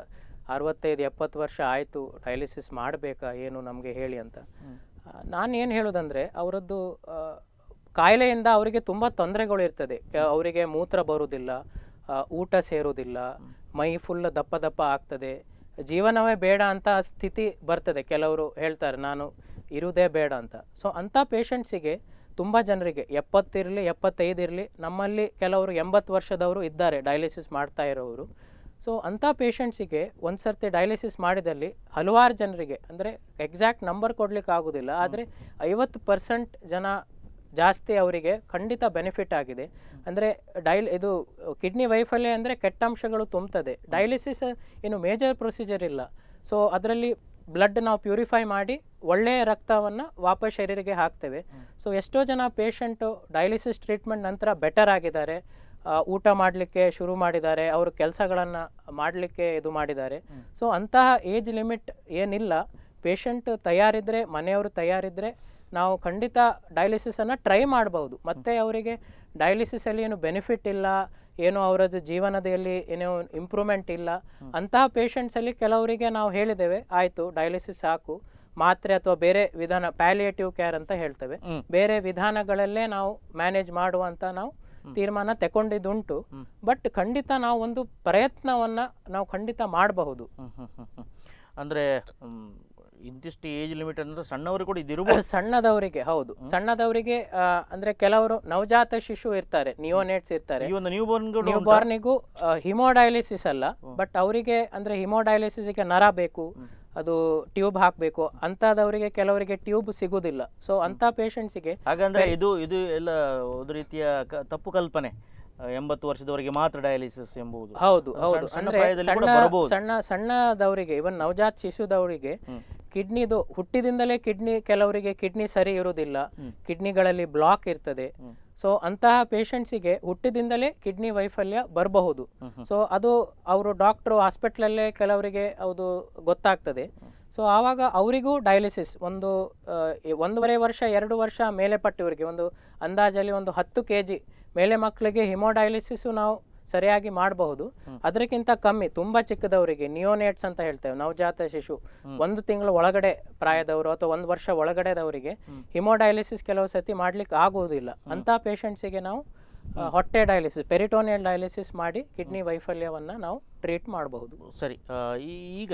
ಅರವತ್ತೈದು ಎಪ್ಪತ್ತು ವರ್ಷ ಆಯಿತು ಡಯಾಲಿಸಿಸ್ ಮಾಡಬೇಕಾ ಏನು ನಮಗೆ ಹೇಳಿ ಅಂತ ನಾನು ಏನು ಹೇಳೋದಂದರೆ ಅವರದ್ದು ಆ, ಕಾಯಿಲೆಯಿಂದ ಅವರಿಗೆ ತುಂಬ ತೊಂದರೆಗಳು ಇರ್ತದೆ ಕೆ- ಅವರಿಗೆ ಮೂತ್ರ ಬರುವುದಿಲ್ಲ ಆ, ಊಟ ಸೇರುವುದಿಲ್ಲ ಮೈ ಫುಲ್ ದಪ್ಪ ದಪ್ಪ ಆಗ್ತದೆ ಜೀವನವೇ ಬೇಡ ಅಂತ ಸ್ಥಿತಿ ಬರ್ತದೆ ಕೆಲವರು ಹೇಳ್ತಾರೆ ನಾನು ಇರುವುದೇ ಬೇಡ ಅಂತ ಸೊ ಅಂಥ ಪೇಷಂಟ್ಸಿಗೆ ತುಂಬ ಜನರಿಗೆ ಎಪ್ಪತ್ತಿರಲಿ ಎಪ್ಪತ್ತೈದು ಇರಲಿ ನಮ್ಮಲ್ಲಿ ಕೆಲವರು ಎಂಬತ್ತು ವರ್ಷದವರು ಇದ್ದಾರೆ ಡಯಾಲಿಸಿಸ್ ಮಾಡ್ತಾ ಇರೋರು ಸೊ ಅಂಥ ಪೇಷಂಟ್ಸಿಗೆ ಒಂದು ಸರ್ತಿ ಡಯಾಲಿಸಿಸ್ ಮಾಡಿದಲ್ಲಿ ಹಲವಾರು ಜನರಿಗೆ ಅಂದರೆ ಎಕ್ಸಾಕ್ಟ್ ನಂಬರ್ ಕೊಡ್ಲಿಕ್ಕೆ ಆಗೋದಿಲ್ಲ ಆದರೆ ಐವತ್ತು ಪರ್ಸೆಂಟ್ ಜನ ಜಾಸ್ತಿ ಅವರಿಗೆ ಖಂಡಿತ ಬೆನಿಫಿಟ್ ಆಗಿದೆ ಅಂದರೆ ಡೈಲ್ ಇದು ಕಿಡ್ನಿ ವೈಫಲ್ಯ ಅಂದರೆ ಕೆಟ್ಟ ಅಂಶಗಳು ತುಂಬ್ತದೆ ಡಯಾಲಿಸಿಸ್ ಏನು ಮೇಜರ್ ಪ್ರೊಸೀಜರ್ ಇಲ್ಲ ಸೊ ಅದರಲ್ಲಿ ಬ್ಲಡ್ ನಾವು ಪ್ಯೂರಿಫೈ ಮಾಡಿ ಒಳ್ಳೆಯ ರಕ್ತವನ್ನು ವಾಪಸ್ ಶರೀರಿಗೆ ಹಾಕ್ತೇವೆ ಸೊ ಎಷ್ಟೋ ಜನ ಪೇಷಂಟು ಡಯಾಲಿಸಿಸ್ ಟ್ರೀಟ್ಮೆಂಟ್ ನಂತರ ಬೆಟರ್ ಆಗಿದ್ದಾರೆ ಆ, ಊಟ ಮಾಡಲಿಕ್ಕೆ ಶುರು ಮಾಡಿದ್ದಾರೆ ಅವರು ಕೆಲಸಗಳನ್ನು ಮಾಡಲಿಕ್ಕೆ ಇದು ಮಾಡಿದ್ದಾರೆ ಸೊ ಅಂತಹ ಏಜ್ ಲಿಮಿಟ್ ಏನಿಲ್ಲ ಪೇಷಂಟ್ ತಯಾರಿದ್ರೆ ಮನೆಯವರು ತಯಾರಿದ್ರೆ ನಾವು ಖಂಡಿತ ಡಯಾಲಿಸಿಸನ್ನು ಟ್ರೈ ಮಾಡ್ಬೋದು ಮತ್ತೆ ಅವರಿಗೆ ಡಯಾಲಿಸಿಸಲ್ಲಿ ಏನು ಬೆನಿಫಿಟ್ ಇಲ್ಲ ಏನೋ ಅವರದ್ದು ಜೀವನದಲ್ಲಿ ಏನೋ ಇಂಪ್ರೂವ್ಮೆಂಟ್ ಇಲ್ಲ ಅಂತಹ ಪೇಷಂಟ್ಸಲ್ಲಿ ಕೆಲವರಿಗೆ ನಾವು ಹೇಳಿದ್ದೇವೆ ಆಯಿತು ಡಯಾಲಿಸಿಸ್ ಸಾಕು ಮಾತ್ರೆ ಅಥವಾ ಬೇರೆ ವಿಧಾನ ಪ್ಯಾಲಿಯೇಟಿವ್ ಕೇರ್ ಅಂತ ಹೇಳ್ತೇವೆ ಹ್ಮ್. ಬೇರೆ ವಿಧಾನಗಳಲ್ಲೇ ನಾವು ಮ್ಯಾನೇಜ್ ಮಾಡುವಂತ ನಾವು ತೀರ್ಮಾನ ತಗೊಂಡಿದ್ದುಂಟು ಬಟ್ ಖಂಡಿತ ನಾವು ಒಂದು ಪ್ರಯತ್ನವನ್ನ ನಾವು ಖಂಡಿತ ಮಾಡಬಹುದು ಹ್ಮ್, ಹ್ಮ್, ಹ್ಮ್, ಹ್ಮ್. ಅಂದ್ರೆ ಹ್ಮ್, ಇಂತಿಷ್ಟು ಏಜ್ ಲಿಮಿಟ್ ಅಂದ್ರೆ ಸಣ್ಣವರು ಕೂಡ ಇದಿರ್ಬೋದು ಸಣ್ಣದವರಿಗೆ ಹೌದು ಸಣ್ಣದವರಿಗೆ ಆ, ಅಂದ್ರೆ ಕೆಲವರು ನವಜಾತ ಶಿಶು ಇರ್ತಾರೆ ನಿಯೋನೇಟ್ಸ್ ಇರ್ತಾರೆ ಈ ಒಂದು ನ್ಯೂ ಬಾರ್ನ್ ನ್ಯೂ ಬಾರ್ನಿಗೂ ಹಿಮೋಡಯಾಲಿಸಿಸ್ ಅಲ್ಲ ಬಟ್ ಅವರಿಗೆ ಅಂದ್ರೆ ಹಿಮೋಡಯಾಲಿಸಿಸ್ಗೆ ನರ ಬೇಕು ಅದು ಟ್ಯೂಬ್ ಹಾಕಬೇಕು ಅಂಥದವರಿಗೆ ಕೆಲವರಿಗೆ ಟ್ಯೂಬ್ ಸಿಗುದಿಲ್ಲ ಸೊ ಅಂಥ ಪೇಷಂಟ್ಸಿಗೆ ಹಾಗಂದ್ರೆ ಇದು ಇದು ಎಲ್ಲ ಒಂದು ರೀತಿಯ ಕ- ತಪ್ಪು ಕಲ್ಪನೆ ಆ, ಎಂಬತ್ತು ವರ್ಷದವರೆಗೆ ಮಾತ್ರ ಡಯಾಲಿಸಿಸ್ ಎಂಬುದು ಹೌದು ಸಣ್ಣ- ಹೌದು ಸಣ್ಣ ಅಂದ್ರೆ ಪ್ರಾಯದಲ್ಲಿ ಕೂಡ ಸಣ್ಣ ಬರಬಹುದು ಸಣ್ಣ ಸಣ್ಣದವರಿಗೆ ಇವನ್ ನವಜಾತ ಶಿಶುದವರಿಗೆ ಹ್ಮ್. ಕಿಡ್ನಿದು ಹುಟ್ಟಿದಿಂದಲೇ ಕಿಡ್ನಿ ಕೆಲವರಿಗೆ ಕಿಡ್ನಿ ಸರಿ ಇರುವುದಿಲ್ಲ ಹ್ಮ್. ಕಿಡ್ನಿಗಳಲ್ಲಿ ಬ್ಲಾಕ್ ಇರ್ತದೆ ಹ್ಮ್. ಸೊ ಅಂತಹ ಪೇಷಂಟ್ಸಿಗೆ ಹುಟ್ಟಿದಿಂದಲೇ ಕಿಡ್ನಿ ವೈಫಲ್ಯ ಬರಬಹುದು ಹ್ಮ್ ಹ್ಮ್. ಸೊ ಅದು ಅವರು ಡಾಕ್ಟ್ರು ಹಾಸ್ಪಿಟ್ಲಲ್ಲೇ ಕೆಲವರಿಗೆ ಅದು ಗೊತ್ತಾಗ್ತದೆ ಸೊ ಆವಾಗ ಅವರಿಗೂ ಡಯಾಲಿಸಿಸ್ ಒಂದು ಆ, ಈ ಒಂದೂವರೆ ವರ್ಷ ಎರಡು ವರ್ಷ ಮೇಲೆ ಪಟ್ಟವರಿಗೆ ಒಂದು ಅಂದಾಜಲ್ಲಿ ಒಂದು ಹತ್ತು ಕೆ ಜಿ ಮೇಲೆ ಮಕ್ಕಳಿಗೆ ಹಿಮೋಡಯಾಲಿಸಿಸು ನಾವು ಸರಿಯಾಗಿ ಮಾಡಬಹುದು ಅದಕ್ಕಿಂತ ಕಮ್ಮಿ ತುಂಬ ಚಿಕ್ಕದವರಿಗೆ ನಿಯೋನೇಟ್ಸ್ ಅಂತ ಹೇಳ್ತೇವೆ ನವಜಾತ ಶಿಶು ಒಂದು ತಿಂಗಳು ಒಳಗಡೆ ಪ್ರಾಯದವರು ಅಥವಾ ಒಂದು ವರ್ಷ ಒಳಗಡೆದವರಿಗೆ ಹಿಮೋಡಯಾಲಿಸಿಸ್ ಕೆಲವು ಸತಿ ಮಾಡ್ಲಿಕ್ಕೆ ಆಗುವುದಿಲ್ಲ ಅಂಥ ಪೇಷಂಟ್ಸಿಗೆ ನಾವು ಆ, ಹೊಟ್ಟೆ ಡಯಾಲಿಸಿಸ್ ಪೆರಿಟೋನಿಯಲ್ ಡಯಾಲಿಸಿಸ್ ಮಾಡಿ ಕಿಡ್ನಿ ವೈಫಲ್ಯವನ್ನು ನಾವು ಟ್ರೀಟ್ ಮಾಡಬಹುದು ಸರಿ ಆ, ಈ- ಈಗ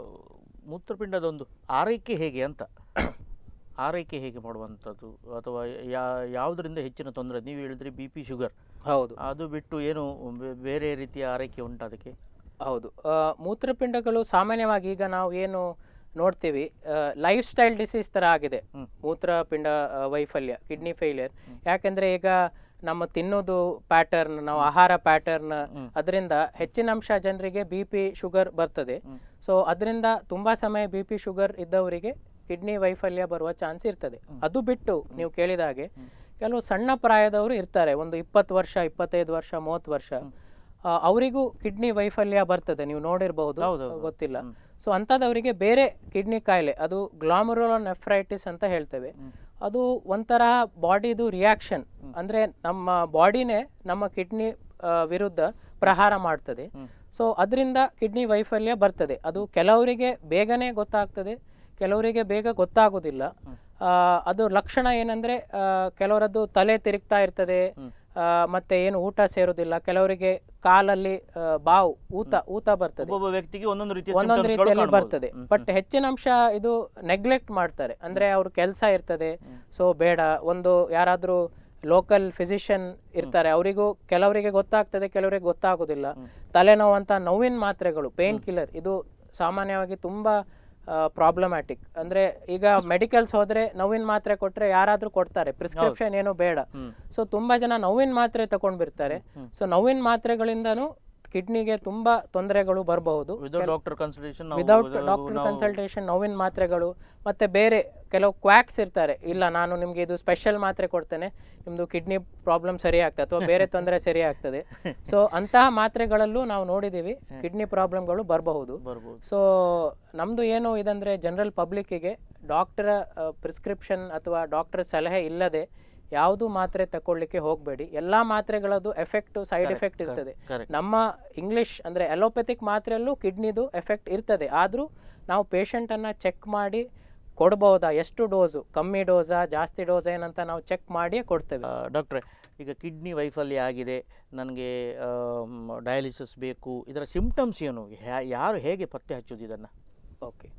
ಮೂತ್ರಪಿಂಡದ ಒಂದು ಆರೈಕೆ ಹೇಗೆ ಅಂತ ಆರೈಕೆ ಹೇಗೆ ಮಾಡುವಂಥದ್ದು ಅಥವಾ ಯಾ ಯಾವುದರಿಂದ ಹೆಚ್ಚಿನ ತೊಂದರೆ ನೀವು ಹೇಳಿದ್ರಿ ಬಿ ಪಿ ಶುಗರ್ ಹೌದು ಅದು ಬಿಟ್ಟು ಏನು ಬೆ- ಬೇರೆ ರೀತಿಯ ಆರೈಕೆ ಉಂಟು ಅದಕ್ಕೆ ಹೌದು ಆ, ಮೂತ್ರಪಿಂಡಗಳು ಸಾಮಾನ್ಯವಾಗಿ ಈಗ ನಾವು ಏನು ನೋಡ್ತೀವಿ ಲೈಫ್ ಸ್ಟೈಲ್ ಡಿಸೀಸ್ ಥರ ಆಗಿದೆ ಹ್ಮ್. ಮೂತ್ರಪಿಂಡ ಆ, ವೈಫಲ್ಯ ಕಿಡ್ನಿ ಫೇಲಿಯರ್ ಯಾಕೆಂದ್ರೆ ಈಗ ನಮ್ಮ ತಿನ್ನೋದು ಪ್ಯಾಟರ್ನ್ ನಾವು ಆಹಾರ ಪ್ಯಾಟರ್ನ್ ಅದರಿಂದ ಹೆಚ್ಚಿನ ಅಂಶ ಜನರಿಗೆ ಬಿ ಪಿ ಶುಗರ್ ಬರ್ತದೆ ಸೊ ಅದರಿಂದ ತುಂಬಾ ಸಮಯ ಬಿ ಪಿ ಶುಗರ್ ಇದ್ದವರಿಗೆ ಕಿಡ್ನಿ ವೈಫಲ್ಯ ಬರುವ ಚಾನ್ಸ್ ಇರ್ತದೆ ಅದು ಬಿಟ್ಟು ನೀವು ಕೇಳಿದ ಹಾಗೆ ಕೆಲವು ಸಣ್ಣ ಪ್ರಾಯದವರು ಇರ್ತಾರೆ ಒಂದು ಇಪ್ಪತ್ತು ವರ್ಷ ಇಪ್ಪತ್ತೈದು ವರ್ಷ ಮೂವತ್ತು ವರ್ಷ ಆ, ಅವರಿಗೂ ಕಿಡ್ನಿ ವೈಫಲ್ಯ ಬರ್ತದೆ ನೀವು ನೋಡಿರ್ಬಹುದು ಹೌದೌದು. ಗೊತ್ತಿಲ್ಲ ಸೊ ಅಂಥದ್ದವರಿಗೆ ಬೇರೆ ಕಿಡ್ನಿ ಕಾಯಿಲೆ ಅದು ಗ್ಲಾಮರುಲೋ ನೆಫ್ರೈಟಿಸ್ ಅಂತ ಹೇಳ್ತೇವೆ ಅದು ಒಂಥರ ಬಾಡಿದು ರಿಯಾಕ್ಷನ್ ಅಂದ್ರೆ ನಮ್ಮ ಬಾಡಿನೇ ನಮ್ಮ ಕಿಡ್ನಿ ವಿರುದ್ಧ ಪ್ರಹಾರ ಮಾಡ್ತದೆ ಸೊ ಅದರಿಂದ ಕಿಡ್ನಿ ವೈಫಲ್ಯ ಬರ್ತದೆ ಅದು ಕೆಲವರಿಗೆ ಬೇಗನೆ ಗೊತ್ತಾಗ್ತದೆ ಕೆಲವರಿಗೆ ಬೇಗ ಗೊತ್ತಾಗೋದಿಲ್ಲ ಆ, ಅದು ಲಕ್ಷಣ ಏನಂದ್ರೆ ಆ, ಕೆಲವರದ್ದು ತಲೆ ತಿರುಗ್ತಾ ಇರ್ತದೆ ಆ, ಮತ್ತೆ ಏನು ಊಟ ಸೇರೋದಿಲ್ಲ ಕೆಲವರಿಗೆ ಕಾಲಲ್ಲಿ ಆ, ಬಾವು ಊತ ಊತ ಬರ್ತದೆ ಒಬ್ಬೊಬ್ಬ ವ್ಯಕ್ತಿಗೆ ಒಂದೊಂದು ರೀತಿಯ ಒಂದೊಂದು symptoms ಗಳು ರೀತಿಯಲ್ಲಿ ಕಾಣ್ಬೋದು. ಬರ್ತದೆ ಬಟ್ ಹೆಚ್ಚಿನ ಅಂಶ ಇದು ನೆಗ್ಲೆಕ್ಟ್ ಮಾಡ್ತಾರೆ ಅಂದ್ರೆ ಅವ್ರ ಕೆಲಸ ಇರ್ತದೆ ಸೊ ಬೇಡ ಒಂದು ಯಾರಾದ್ರೂ ಲೋಕಲ್ ಫಿಸಿಷಿಯನ್ ಇರ್ತಾರೆ ಅವರಿಗೂ ಕೆಲವರಿಗೆ ಗೊತ್ತಾಗ್ತದೆ ಕೆಲವರಿಗೆ ಗೊತ್ತಾಗೋದಿಲ್ಲ ತಲೆನೋವು ಅಂತ ನೋವಿನ ಮಾತ್ರೆಗಳು ಪೇನ್ ಕಿಲ್ಲರ್ ಇದು ಸಾಮಾನ್ಯವಾಗಿ ತುಂಬಾ ಪ್ರಾಬ್ಲಮ್ಯಾಟಿಕ್ ಅಂದ್ರೆ ಈಗ ಮೆಡಿಕಲ್ಸ್ ಹೋದ್ರೆ ನೋವಿನ ಮಾತ್ರೆ ಕೊಟ್ರೆ ಯಾರಾದ್ರೂ ಕೊಡ್ತಾರೆ ಪ್ರಿಸ್ಕ್ರಿಪ್ಷನ್ ಏನು ಬೇಡ ಹ್ಮ್. ಸೊ ತುಂಬಾ ಜನ ನೋವಿನ ಮಾತ್ರೆ ತಗೊಂಡ್ ಬಿರ್ತಾರೆ ಸೊ ನೋವಿನ ಮಾತ್ರೆಗಳಿಂದನೂ ಕಿಡ್ನಿಗೆ ತುಂಬಾ ತೊಂದರೆಗಳು ಬರಬಹುದು without doctor consultation without doctor consultation ನೋವಿನ ಮಾತ್ರೆಗಳು ಮತ್ತೆ ಬೇರೆ ಕೆಲವು ಕ್ವಾಕ್ಸ್ ಇರ್ತಾರೆ ಇಲ್ಲ ನಾನು ನಿಮ್ಗೆ ಇದು ಸ್ಪೆಷಲ್ ಮಾತ್ರೆ ಕೊಡ್ತೇನೆ ನಿಮ್ದು ಕಿಡ್ನಿ ಪ್ರಾಬ್ಲಮ್ ಸರಿ ಆಗ್ತದೆ ಅಥವಾ ಬೇರೆ ತೊಂದರೆ ಸರಿ ಆಗ್ತದೆ ಸೊ ಅಂತಹ ಮಾತ್ರೆಗಳಲ್ಲೂ ನಾವು ನೋಡಿದೀವಿ ಕಿಡ್ನಿ ಪ್ರಾಬ್ಲಮ್ಗಳು ಬರಬಹುದು ಬರ್ಬೋದು ಸೊ ನಮ್ದು ಏನು ಇದಂದ್ರೆ ಜನರಲ್ ಪಬ್ಲಿಕ್ಕಿಗೆ ಡಾಕ್ಟರ್ ಪ್ರಿಸ್ಕ್ರಿಪ್ಷನ್ ಅಥವಾ ಡಾಕ್ಟರ್ ಸಲಹೆ ಇಲ್ಲದೆ ಯಾವುದು ಮಾತ್ರೆ ತಗೊಳ್ಳಿಕ್ಕೆ ಹೋಗಬೇಡಿ ಎಲ್ಲ ಮಾತ್ರೆಗಳದ್ದು ಎಫೆಕ್ಟ್ ಸೈಡ್ ಎಫೆಕ್ಟ್ ಇರ್ತದೆ ಕರೆಕ್ಟ್ ನಮ್ಮ ಇಂಗ್ಲಿಷ್ ಅಂದರೆ ಅಲೋಪತಿಕ್ ಮಾತ್ರೆಯಲ್ಲೂ ಕಿಡ್ನಿದು ಎಫೆಕ್ಟ್ ಇರ್ತದೆ ಆದರೂ ನಾವು ಪೇಷಂಟನ್ನು ಚೆಕ್ ಮಾಡಿ ಕೊಡ್ಬೋದಾ ಎಷ್ಟು ಡೋಸು ಕಮ್ಮಿ ಡೋಸಾ ಜಾಸ್ತಿ ಡೋಸ್ ಏನಂತ ನಾವು ಚೆಕ್ ಮಾಡಿಯೇ ಕೊಡ್ತೇವೆ ಡಾಕ್ಟ್ರೆ ಈಗ ಕಿಡ್ನಿ ವೈಫಲ್ಯ ಆಗಿದೆ ನನಗೆ ಡಯಾಲಿಸಿಸ್ ಬೇಕು ಇದರ ಸಿಂಪ್ಟಮ್ಸ್ ಏನು ಯಾ- ಯಾರು ಹೇಗೆ ಪತ್ತೆ ಹಚ್ಚೋದು ಇದನ್ನು ಓಕೆ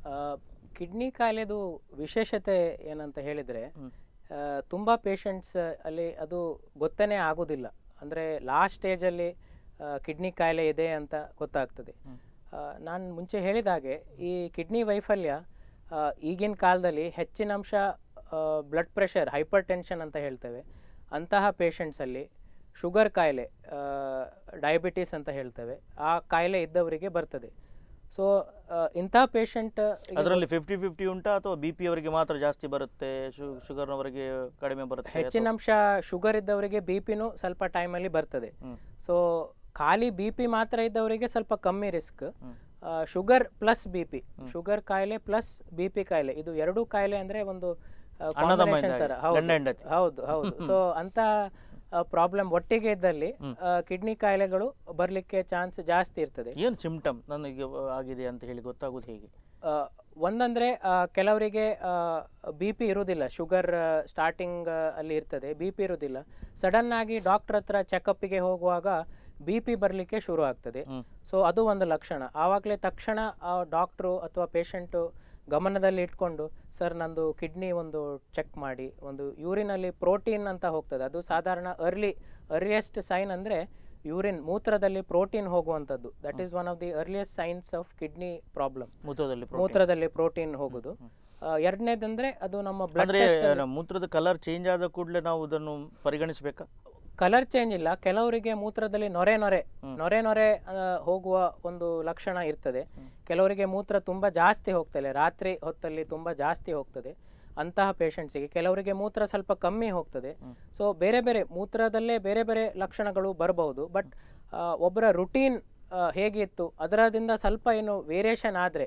ಕಿಡ್ನಿ ಕಾಯಿಲೆದು ವಿಶೇಷತೆ ಏನಂತ ಹೇಳಿದರೆ ಹ್ಮ್. ತುಂಬ ಪೇಷಂಟ್ಸ್ ಅಲ್ಲಿ ಅದು ಗೊತ್ತನೇ ಆಗೋದಿಲ್ಲ ಅಂದರೆ ಲಾಸ್ಟ್ ಸ್ಟೇಜಲ್ಲಿ ಕಿಡ್ನಿ ಕಾಯಿಲೆ ಇದೆ ಅಂತ ಗೊತ್ತಾಗ್ತದೆ ಹ್ಮ್. ನಾನು ಮುಂಚೆ ಹೇಳಿದ ಹಾಗೆ ಈ ಕಿಡ್ನಿ ವೈಫಲ್ಯ ಆ, ಈಗಿನ ಕಾಲದಲ್ಲಿ ಹೆಚ್ಚಿನ ಅಂಶ ಬ್ಲಡ್ ಪ್ರೆಷರ್ ಹೈಪರ್ ಟೆನ್ಷನ್ ಅಂತ ಹೇಳ್ತೇವೆ ಅಂತಹ ಪೇಷಂಟ್ಸಲ್ಲಿ ಶುಗರ್ ಕಾಯಿಲೆ ಡಯಾಬಿಟೀಸ್ ಅಂತ ಹೇಳ್ತೇವೆ ಆ ಕಾಯಿಲೆ ಇದ್ದವರಿಗೆ ಬರ್ತದೆ ಸೊ ಇಂಥ ಪೇಷಂಟ್ ಅದರಲ್ಲಿ ಫಿಫ್ಟಿ ಫಿಫ್ಟಿ ಉಂಟಾ ಅಥವಾ ಬಿ ಪಿ ಅವರಿಗೆ ಮಾತ್ರ ಜಾಸ್ತಿ ಬರುತ್ತೆ ಶುಗರ್ನವರಿಗೆ ಕಡಿಮೆ ಬರುತ್ತೆ ಹೆಚ್ಚಿನ ಅಥವಾ- ಅಂಶ ಶುಗರ್ ಇದ್ದವರಿಗೆ ಬಿ ಪಿನೂ ಸ್ವಲ್ಪ ಟೈಮಲ್ಲಿ ಬರ್ತದೆ ಹ್ಮ್. ಸೊ ಖಾಲಿ ಬಿ ಪಿ ಮಾತ್ರ ಇದ್ದವರಿಗೆ ಸ್ವಲ್ಪ ಕಮ್ಮಿ ರಿಸ್ಕ್ ಹ್ಮ್. Sugar plus B P sugar ಕಾಯಿಲೆ ಪ್ಲಸ್ ಬಿ ಪಿ ಕಾಯಿಲೆ ಇದು ಎರಡೂ ಕಾಯಿಲೆ ಅಂದ್ರೆ ಒಂದು ಆ, ಅಣ್ಣತಮ್ಮ combination ಇದ್ದ ತರ ಹಾಗೆ, ಹೌದು ಗಂಡ ಹೆಂಡತಿ. ಹೌದು ಹೌದು ಸೊ ಅಂತ ಪ್ರಾಬ್ಲಮ್ ಒಟ್ಟಿಗೆ ಇದ್ದಲ್ಲಿ ಕಿಡ್ನಿ ಕಾಯಿಲೆಗಳು ಬರ್ಲಿಕ್ಕೆ ಚಾನ್ಸ್ ಜಾಸ್ತಿ ಇರ್ತದೆ ಏನು ಸಿಂಪ್ಟಮ್ ನನಗೆ ಆಗಿದೆ ಅಂತ ಹೇಳಿ ಗೊತ್ತಾಗೋದು ಹೇಗೆ ಆ, ಒಂದಂದ್ರೆ ಆ, ಕೆಲವರಿಗೆ ಬಿ ಪಿ ಇರುವುದಿಲ್ಲ ಶುಗರ್ ಸ್ಟಾರ್ಟಿಂಗ್ ಅಲ್ಲಿ ಇರ್ತದೆ ಬಿ ಪಿ ಇರುವುದಿಲ್ಲ ಸಡನ್ ಆಗಿ ಡಾಕ್ಟರ್ ಹತ್ರ ಚೆಕಪ್ಪಿಗೆ ಹೋಗುವಾಗ ಬಿ ಪಿ ಬರಲಿಕ್ಕೆ ಶುರು ಆಗ್ತದೆ ಹ್ಮ್. ಸೊ ಅದು ಒಂದು ಲಕ್ಷಣ ಆವಾಗಲೇ ತಕ್ಷಣ ಆ ಡಾಕ್ಟ್ರು ಅಥವಾ ಪೇಷಂಟು ಗಮನದಲ್ಲಿ ಇಟ್ಕೊಂಡು ಸರ್ ನಂದು ಕಿಡ್ನಿ ಒಂದು ಚೆಕ್ ಮಾಡಿ ಒಂದು ಯೂರಿನಲ್ಲಿ ಪ್ರೋಟೀನ್ ಅಂತ ಹೋಗ್ತದೆ ಅದು ಸಾಧಾರಣ ಅರ್ಲಿ ಅರ್ಲಿಯೆಸ್ಟ್ ಸೈನ್ ಅಂದರೆ ಯೂರಿನ್ ಮೂತ್ರದಲ್ಲಿ ಪ್ರೋಟೀನ್ ಹೋಗುವಂಥದ್ದು that is one of the earliest signs of kidney problem ಮೂತ್ರದಲ್ಲಿ protein. ಮೂತ್ರದಲ್ಲಿ ಪ್ರೋಟೀನ್ ಹೋಗುದು ಎರಡನೇದಂದ್ರೆ ಅದು ನಮ್ಮ ಬ್ಲಡ್ ಅಂದ್ರೆ ನಮ್ಮ ಮೂತ್ರದ ಕಲರ್ ಚೇಂಜ್ ಆದ ಕೂಡಲೇ ನಾವು ಇದನ್ನು ಪರಿಗಣಿಸಬೇಕಾ ಕಲರ್ ಚೇಂಜ್ ಇಲ್ಲ ಕೆಲವರಿಗೆ ಮೂತ್ರದಲ್ಲಿ ನೊರೆ ನೊರೆ ಹ್ಮ್. ನೊರೆ ನೊರೆ ಆ, ಹೋಗುವ ಒಂದು ಲಕ್ಷಣ ಇರ್ತದೆ ಕೆಲವರಿಗೆ ಮೂತ್ರ ತುಂಬ ಜಾಸ್ತಿ ಹೋಗ್ತದೆ ರಾತ್ರಿ ಹೊತ್ತಲ್ಲಿ ತುಂಬ ಜಾಸ್ತಿ ಹೋಗ್ತದೆ ಅಂತಹ ಪೇಷಂಟ್ಸಿಗೆ ಕೆಲವರಿಗೆ ಮೂತ್ರ ಸ್ವಲ್ಪ ಕಮ್ಮಿ ಹೋಗ್ತದೆ ಹ್ಮ್. ಸೊ ಬೇರೆ ಬೇರೆ ಮೂತ್ರದಲ್ಲೇ ಬೇರೆ ಬೇರೆ ಲಕ್ಷಣಗಳು ಬರಬಹುದು ಬಟ್ ಒಬ್ಬರ ರುಟೀನ್ ಹೇಗಿತ್ತು ಅದರದಿಂದ ಸ್ವಲ್ಪ ಏನು ವೇರಿಯೇಷನ್ ಆದರೆ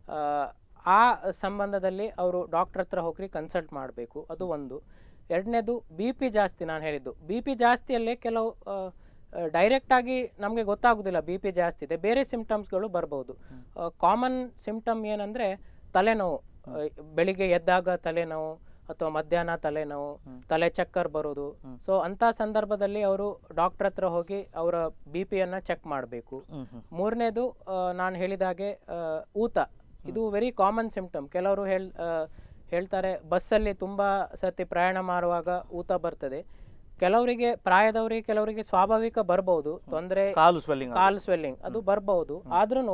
ಆ ಸಂಬಂಧದಲ್ಲಿ ಅವರು ಡಾಕ್ಟರ್ ಹತ್ರ ಹೋಗಿ ಕನ್ಸಲ್ಟ್ ಮಾಡಬೇಕು ಅದು ಒಂದು ಎರಡನೇದು ಬಿ ಪಿ ಜಾಸ್ತಿ ನಾನು ಹೇಳಿದ್ದು ಬಿ ಪಿ ಜಾಸ್ತಿಯಲ್ಲೇ ಕೆಲವು ಡೈರೆಕ್ಟ್ ಆಗಿ ನಮಗೆ ಗೊತ್ತಾಗೋದಿಲ್ಲ ಬಿ ಪಿ ಜಾಸ್ತಿ ಇದೆ ಬೇರೆ ಸಿಂಪ್ಟಮ್ಸ್ಗಳು ಬರ್ಬೋದು ಕಾಮನ್ ಸಿಂಪ್ಟಮ್ ಏನಂದರೆ ತಲೆನೋವು ಆ, ಬೆಳಿಗ್ಗೆ ಎದ್ದಾಗ ತಲೆನೋವು ಅಥವಾ ಮಧ್ಯಾಹ್ನ ತಲೆನೋವು ತಲೆ ಚಕ್ಕರ್ ಬರೋದು ಸೊ ಅಂಥ ಸಂದರ್ಭದಲ್ಲಿ ಅವರು ಡಾಕ್ಟರ್ ಹತ್ರ ಹೋಗಿ ಅವರ ಬಿ ಪಿಯನ್ನು ಚೆಕ್ ಮಾಡಬೇಕು ಹ್ಮ್ ಹ್ಮ್ ಮೂರನೇದು ನಾನು ಹೇಳಿದ ಹಾಗೆ ಆ, ಊತ ಇದು ವೆರಿ ಕಾಮನ್ ಸಿಂಪ್ಟಮ್ ಕೆಲವರು ಹೇಳ್ ಆ, ಹೇಳ್ತಾರೆ ಬಸ್ಸಲ್ಲಿ ತುಂಬ ಸತಿ ಪ್ರಯಾಣ ಮಾಡುವಾಗ ಊತ ಬರ್ತದೆ ಕೆಲವರಿಗೆ ಪ್ರಾಯದವರಿಗೆ ಕೆಲವರಿಗೆ ಸ್ವಾಭಾವಿಕ ಬರ್ಬೋದು ತೊಂದರೆ ಕಾಲು ಸ್ವೆಲ್ಲಿಂಗ್ ಕಾಲ್ ಸ್ವೆಲ್ಲಿಂಗ್ ಅದು ಬರ್ಬಹುದು ಆದ್ರೂ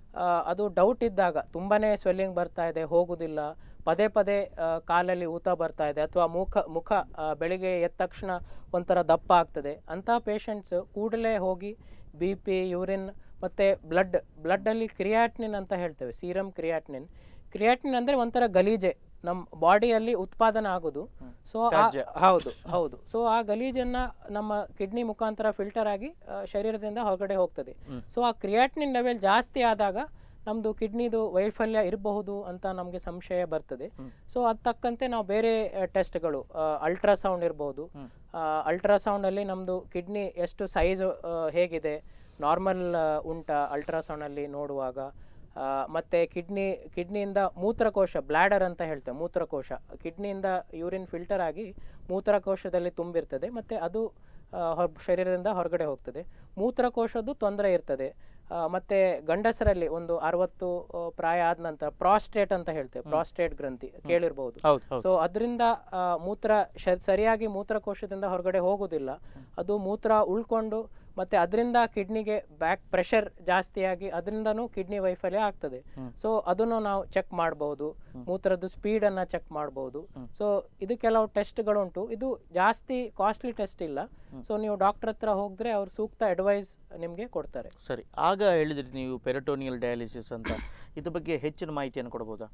ಅದು ಡೌಟ್ ಇದ್ದಾಗ ತುಂಬಾನೇ ಸ್ವೆಲ್ಲಿಂಗ್ ಬರ್ತಾ ಇದೆ ಹೋಗುದಿಲ್ಲ ಪದೇ ಪದೇ ಆ, ಕಾಲಲ್ಲಿ ಊತ ಬರ್ತಾ ಇದೆ ಅಥವಾ ಮುಖ ಮುಖ ಆ, ಬೆಳಿಗ್ಗೆ ಎದ್ದ ತಕ್ಷಣ ಒಂಥರ ದಪ್ಪ ಆಗ್ತದೆ ಅಂಥ ಪೇಷಂಟ್ಸ್ ಕೂಡಲೇ ಹೋಗಿ ಬಿ ಪಿ ಯೂರಿನ್ ಮತ್ತು ಬ್ಲಡ್ ಬ್ಲಡ್ಡಲ್ಲಿ ಕ್ರಿಯಾಟ್ನಿನ್ ಅಂತ ಹೇಳ್ತೇವೆ ಸೀರಮ್ ಕ್ರಿಯಾಟ್ನಿನ್ ಕ್ರಿಯಾಟ್ನಿನ್ ಅಂದರೆ ಒಂಥರ ಗಲೀಜೆ ನಮ್ಮ ಬಾಡಿಯಲ್ಲಿ ಉತ್ಪಾದನೆ ಆಗೋದು ಸೊ ತ್ಯಾಜ್ಯ. ಹೌದು ಹೌದು ಸೊ ಆ ಗಲೀಜನ್ನ ನಮ್ಮ ಕಿಡ್ನಿ ಮುಖಾಂತರ ಫಿಲ್ಟರ್ ಆಗಿ ಆ, ಶರೀರದಿಂದ ಹೊರಗಡೆ ಹೋಗ್ತದೆ ಹ್ಮ್. ಸೊ ಆ ಕ್ರಿಯಾಟ್ನಿನ್ ಲೆವೆಲ್ ಜಾಸ್ತಿ ಆದಾಗ ನಮ್ಮದು ಕಿಡ್ನಿದು ವೈಫಲ್ಯ ಇರಬಹುದು ಅಂತ ನಮಗೆ ಸಂಶಯ ಬರ್ತದೆ ಹ್ಮ್. ಸೊ ಅದ್ ತಕ್ಕಂತೆ ನಾವು ಬೇರೆ ಟೆಸ್ಟ್ಗಳು ಅಲ್ಟ್ರಾಸೌಂಡ್ ಇರ್ಬೋದು ಹ್ಮ್. ಅಲ್ಟ್ರಾಸೌಂಡಲ್ಲಿ ನಮ್ಮದು ಕಿಡ್ನಿ ಎಷ್ಟು ಸೈಜ್ ಹೇಗಿದೆ ನಾರ್ಮಲ್ ಉಂಟಾ ಅಲ್ಟ್ರಾಸೌಂಡಲ್ಲಿ ನೋಡುವಾಗ ಆ, ಮತ್ತೆ ಕಿಡ್ನಿ ಕಿಡ್ನಿಯಿಂದ ಮೂತ್ರಕೋಶ ಬ್ಲ್ಯಾಡರ್ ಅಂತ ಹೇಳ್ತೇವೆ ಮೂತ್ರಕೋಶ ಕಿಡ್ನಿಯಿಂದ ಯೂರಿನ್ ಫಿಲ್ಟರ್ ಆಗಿ ಮೂತ್ರಕೋಶದಲ್ಲಿ ತುಂಬಿರ್ತದೆ ಮತ್ತು ಅದು ಆ, ಹೊರ ಶರೀರದಿಂದ ಹೊರಗಡೆ ಹೋಗ್ತದೆ ಮೂತ್ರಕೋಶದ್ದು ತೊಂದರೆ ಇರ್ತದೆ ಆ, ಮತ್ತೆ ಗಂಡಸರಲ್ಲಿ ಒಂದು ಅರವತ್ತು ಆ, ಪ್ರಾಯ ಆದ ನಂತರ ಪ್ರಾಸ್ಟೇಟ್ ಅಂತ ಹೇಳ್ತೇವೆ ಪ್ರಾಸ್ಟೇಟ್ ಗ್ರಂಥಿ ಕೇಳಿರ್ಬೋದು ಹೌದು ಹೌದು ಸೊ ಅದರಿಂದ ಮೂತ್ರ ಶ- ಸರಿಯಾಗಿ ಮೂತ್ರಕೋಶದಿಂದ ಹೊರಗಡೆ ಹೋಗೋದಿಲ್ಲ ಅದು ಮೂತ್ರ ಉಳ್ಕೊಂಡು ಮತ್ತೆ ಅದರಿಂದ ಕಿಡ್ನಿಗೆ ಬ್ಯಾಕ್ ಪ್ರೆಷರ್ ಜಾಸ್ತಿಯಾಗಿ ಅದರಿಂದನೂ ಕಿಡ್ನಿ ವೈಫಲ್ಯ ಆಗ್ತದೆ ಹ್ಮ್. ಸೊ ಅದನ್ನು ನಾವು ಚೆಕ್ ಮಾಡಬಹುದು ಮೂತ್ರದ್ದು ಸ್ಪೀಡನ್ನು ಚೆಕ್ ಮಾಡಬಹುದು ಸೊ ಇದು ಕೆಲವು ಟೆಸ್ಟ್ಗಳುಂಟು ಇದು ಜಾಸ್ತಿ ಕಾಸ್ಟ್ಲಿ ಟೆಸ್ಟ್ ಇಲ್ಲ ಸೊ ನೀವು ಡಾಕ್ಟರ್ ಹತ್ರ ಹೋಗಿದ್ರೆ ಅವ್ರು ಸೂಕ್ತ ಅಡ್ವೈಸ್ ನಿಮಗೆ ಕೊಡ್ತಾರೆ ಸರಿ ಆಗ ಹೇಳಿದ್ರಿ ನೀವು ಪೆರಟೋನಿಯಲ್ ಡಯಾಲಿಸಿಸ್ ಅಂತ ಇದ್ರ ಬಗ್ಗೆ ಹೆಚ್ಚಿನ ಮಾಹಿತಿಯನ್ನು ಕೊಡ್ಬೋದಾ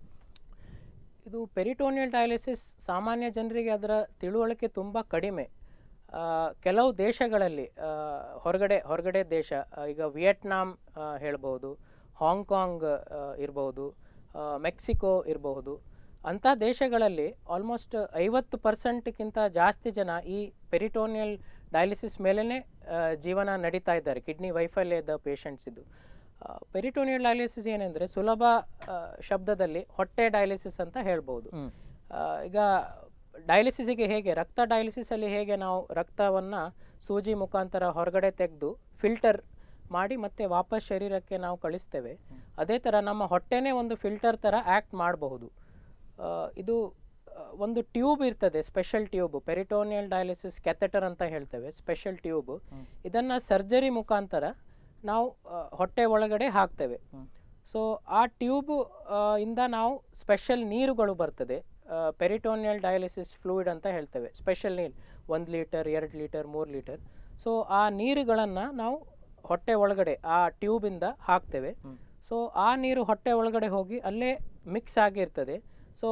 ಇದು ಪೆರಿಟೋನಿಯಲ್ ಡಯಾಲಿಸಿಸ್ ಸಾಮಾನ್ಯ ಜನರಿಗೆ ಅದರ ತಿಳುವಳಿಕೆ ತುಂಬ ಕಡಿಮೆ ಆ, ಕೆಲವು ದೇಶಗಳಲ್ಲಿ ಆ, ಹೊರಗಡೆ ಹೊರಗಡೆ ದೇಶ ಆ, ಈಗ ವಿಯೆಟ್ನಾಂ ಆ, ಹೇಳ್ಬೋದು ಹಾಂಗ್ಕಾಂಗ್ ಆ, ಇರ್ಬೋದು ಆ, ಮೆಕ್ಸಿಕೋ ಇರಬಹುದು ಅಂಥ ದೇಶಗಳಲ್ಲಿ ಆಲ್ಮೋಸ್ಟ್ ಐವತ್ತು ಪರ್ಸೆಂಟ್ಗಿಂತ ಜಾಸ್ತಿ ಜನ ಈ ಪೆರಿಟೋನಿಯಲ್ ಡಯಾಲಿಸಿಸ್ ಮೇಲೇ ಜೀವನ ನಡೀತಾ ಇದ್ದಾರೆ ಕಿಡ್ನಿ ವೈಫಲ್ಯದ ಪೇಷಂಟ್ಸ್ ಇದು ಪೆರಿಟೋನಿಯಲ್ ಡಯಾಲಿಸಿಸ್ ಏನೆಂದರೆ ಸುಲಭ ಆ, ಶಬ್ದದಲ್ಲಿ ಹೊಟ್ಟೆ ಡಯಾಲಿಸಿಸ್ ಅಂತ ಹೇಳ್ಬೋದು ಹ್ಮ್. ಆ, ಈಗ ಡಯಾಲಿಸಿಸ್ಗೆ ಹೇಗೆ ರಕ್ತ ಡಯಾಲಿಸಿಸಲ್ಲಿ ಹೇಗೆ ನಾವು ರಕ್ತವನ್ನು ಸೂಜಿ ಮುಖಾಂತರ ಹೊರಗಡೆ ತೆಗೆದು ಫಿಲ್ಟರ್ ಮಾಡಿ ಮತ್ತೆ ವಾಪಸ್ ಶರೀರಕ್ಕೆ ನಾವು ಕಳಿಸ್ತೇವೆ ಅದೇ ಥರ ನಮ್ಮ ಹೊಟ್ಟೆನೇ ಒಂದು ಫಿಲ್ಟರ್ ಥರ ಆ್ಯಕ್ಟ್ ಮಾಡಬಹುದು ಆ, ಇದು ಆ, ಒಂದು ಟ್ಯೂಬ್ ಇರ್ತದೆ special tube peritoneal dialysis catheter ಅಂತ ಹೇಳ್ತೇವೆ ಸ್ಪೆಷಲ್ ಟ್ಯೂಬ್ ಇದನ್ನು ಸರ್ಜರಿ ಮುಖಾಂತರ ನಾವು ಆ, ಹೊಟ್ಟೆ ಒಳಗಡೆ ಹಾಕ್ತೇವೆ ಹ್ಮ್. ಸೊ ಆ ಟ್ಯೂಬ್ ಇಂದ ನಾವು ಸ್ಪೆಷಲ್ ನೀರುಗಳು ಬರ್ತದೆ ಪೆರಿಟೋನಿಯಲ್ ಡಯಾಲಿಸಿಸ್ ಫ್ಲೂಯಿಡ್ ಅಂತ ಹೇಳ್ತೇವೆ ಸ್ಪೆಷಲ್ ನೀರು ಒಂದು ಲೀಟರ್ ಎರಡು ಲೀಟರ್ ಮೂರು ಲೀಟರ್ ಸೊ ಆ ನೀರುಗಳನ್ನು ನಾವು ಹೊಟ್ಟೆ ಒಳಗಡೆ ಆ ಟ್ಯೂಬಿಂದ ಹಾಕ್ತೇವೆ ಹ್ಮ್. ಸೊ ಆ ನೀರು ಹೊಟ್ಟೆ ಒಳಗಡೆ ಹೋಗಿ ಅಲ್ಲೇ ಮಿಕ್ಸ್ ಆಗಿರ್ತದೆ ಸೊ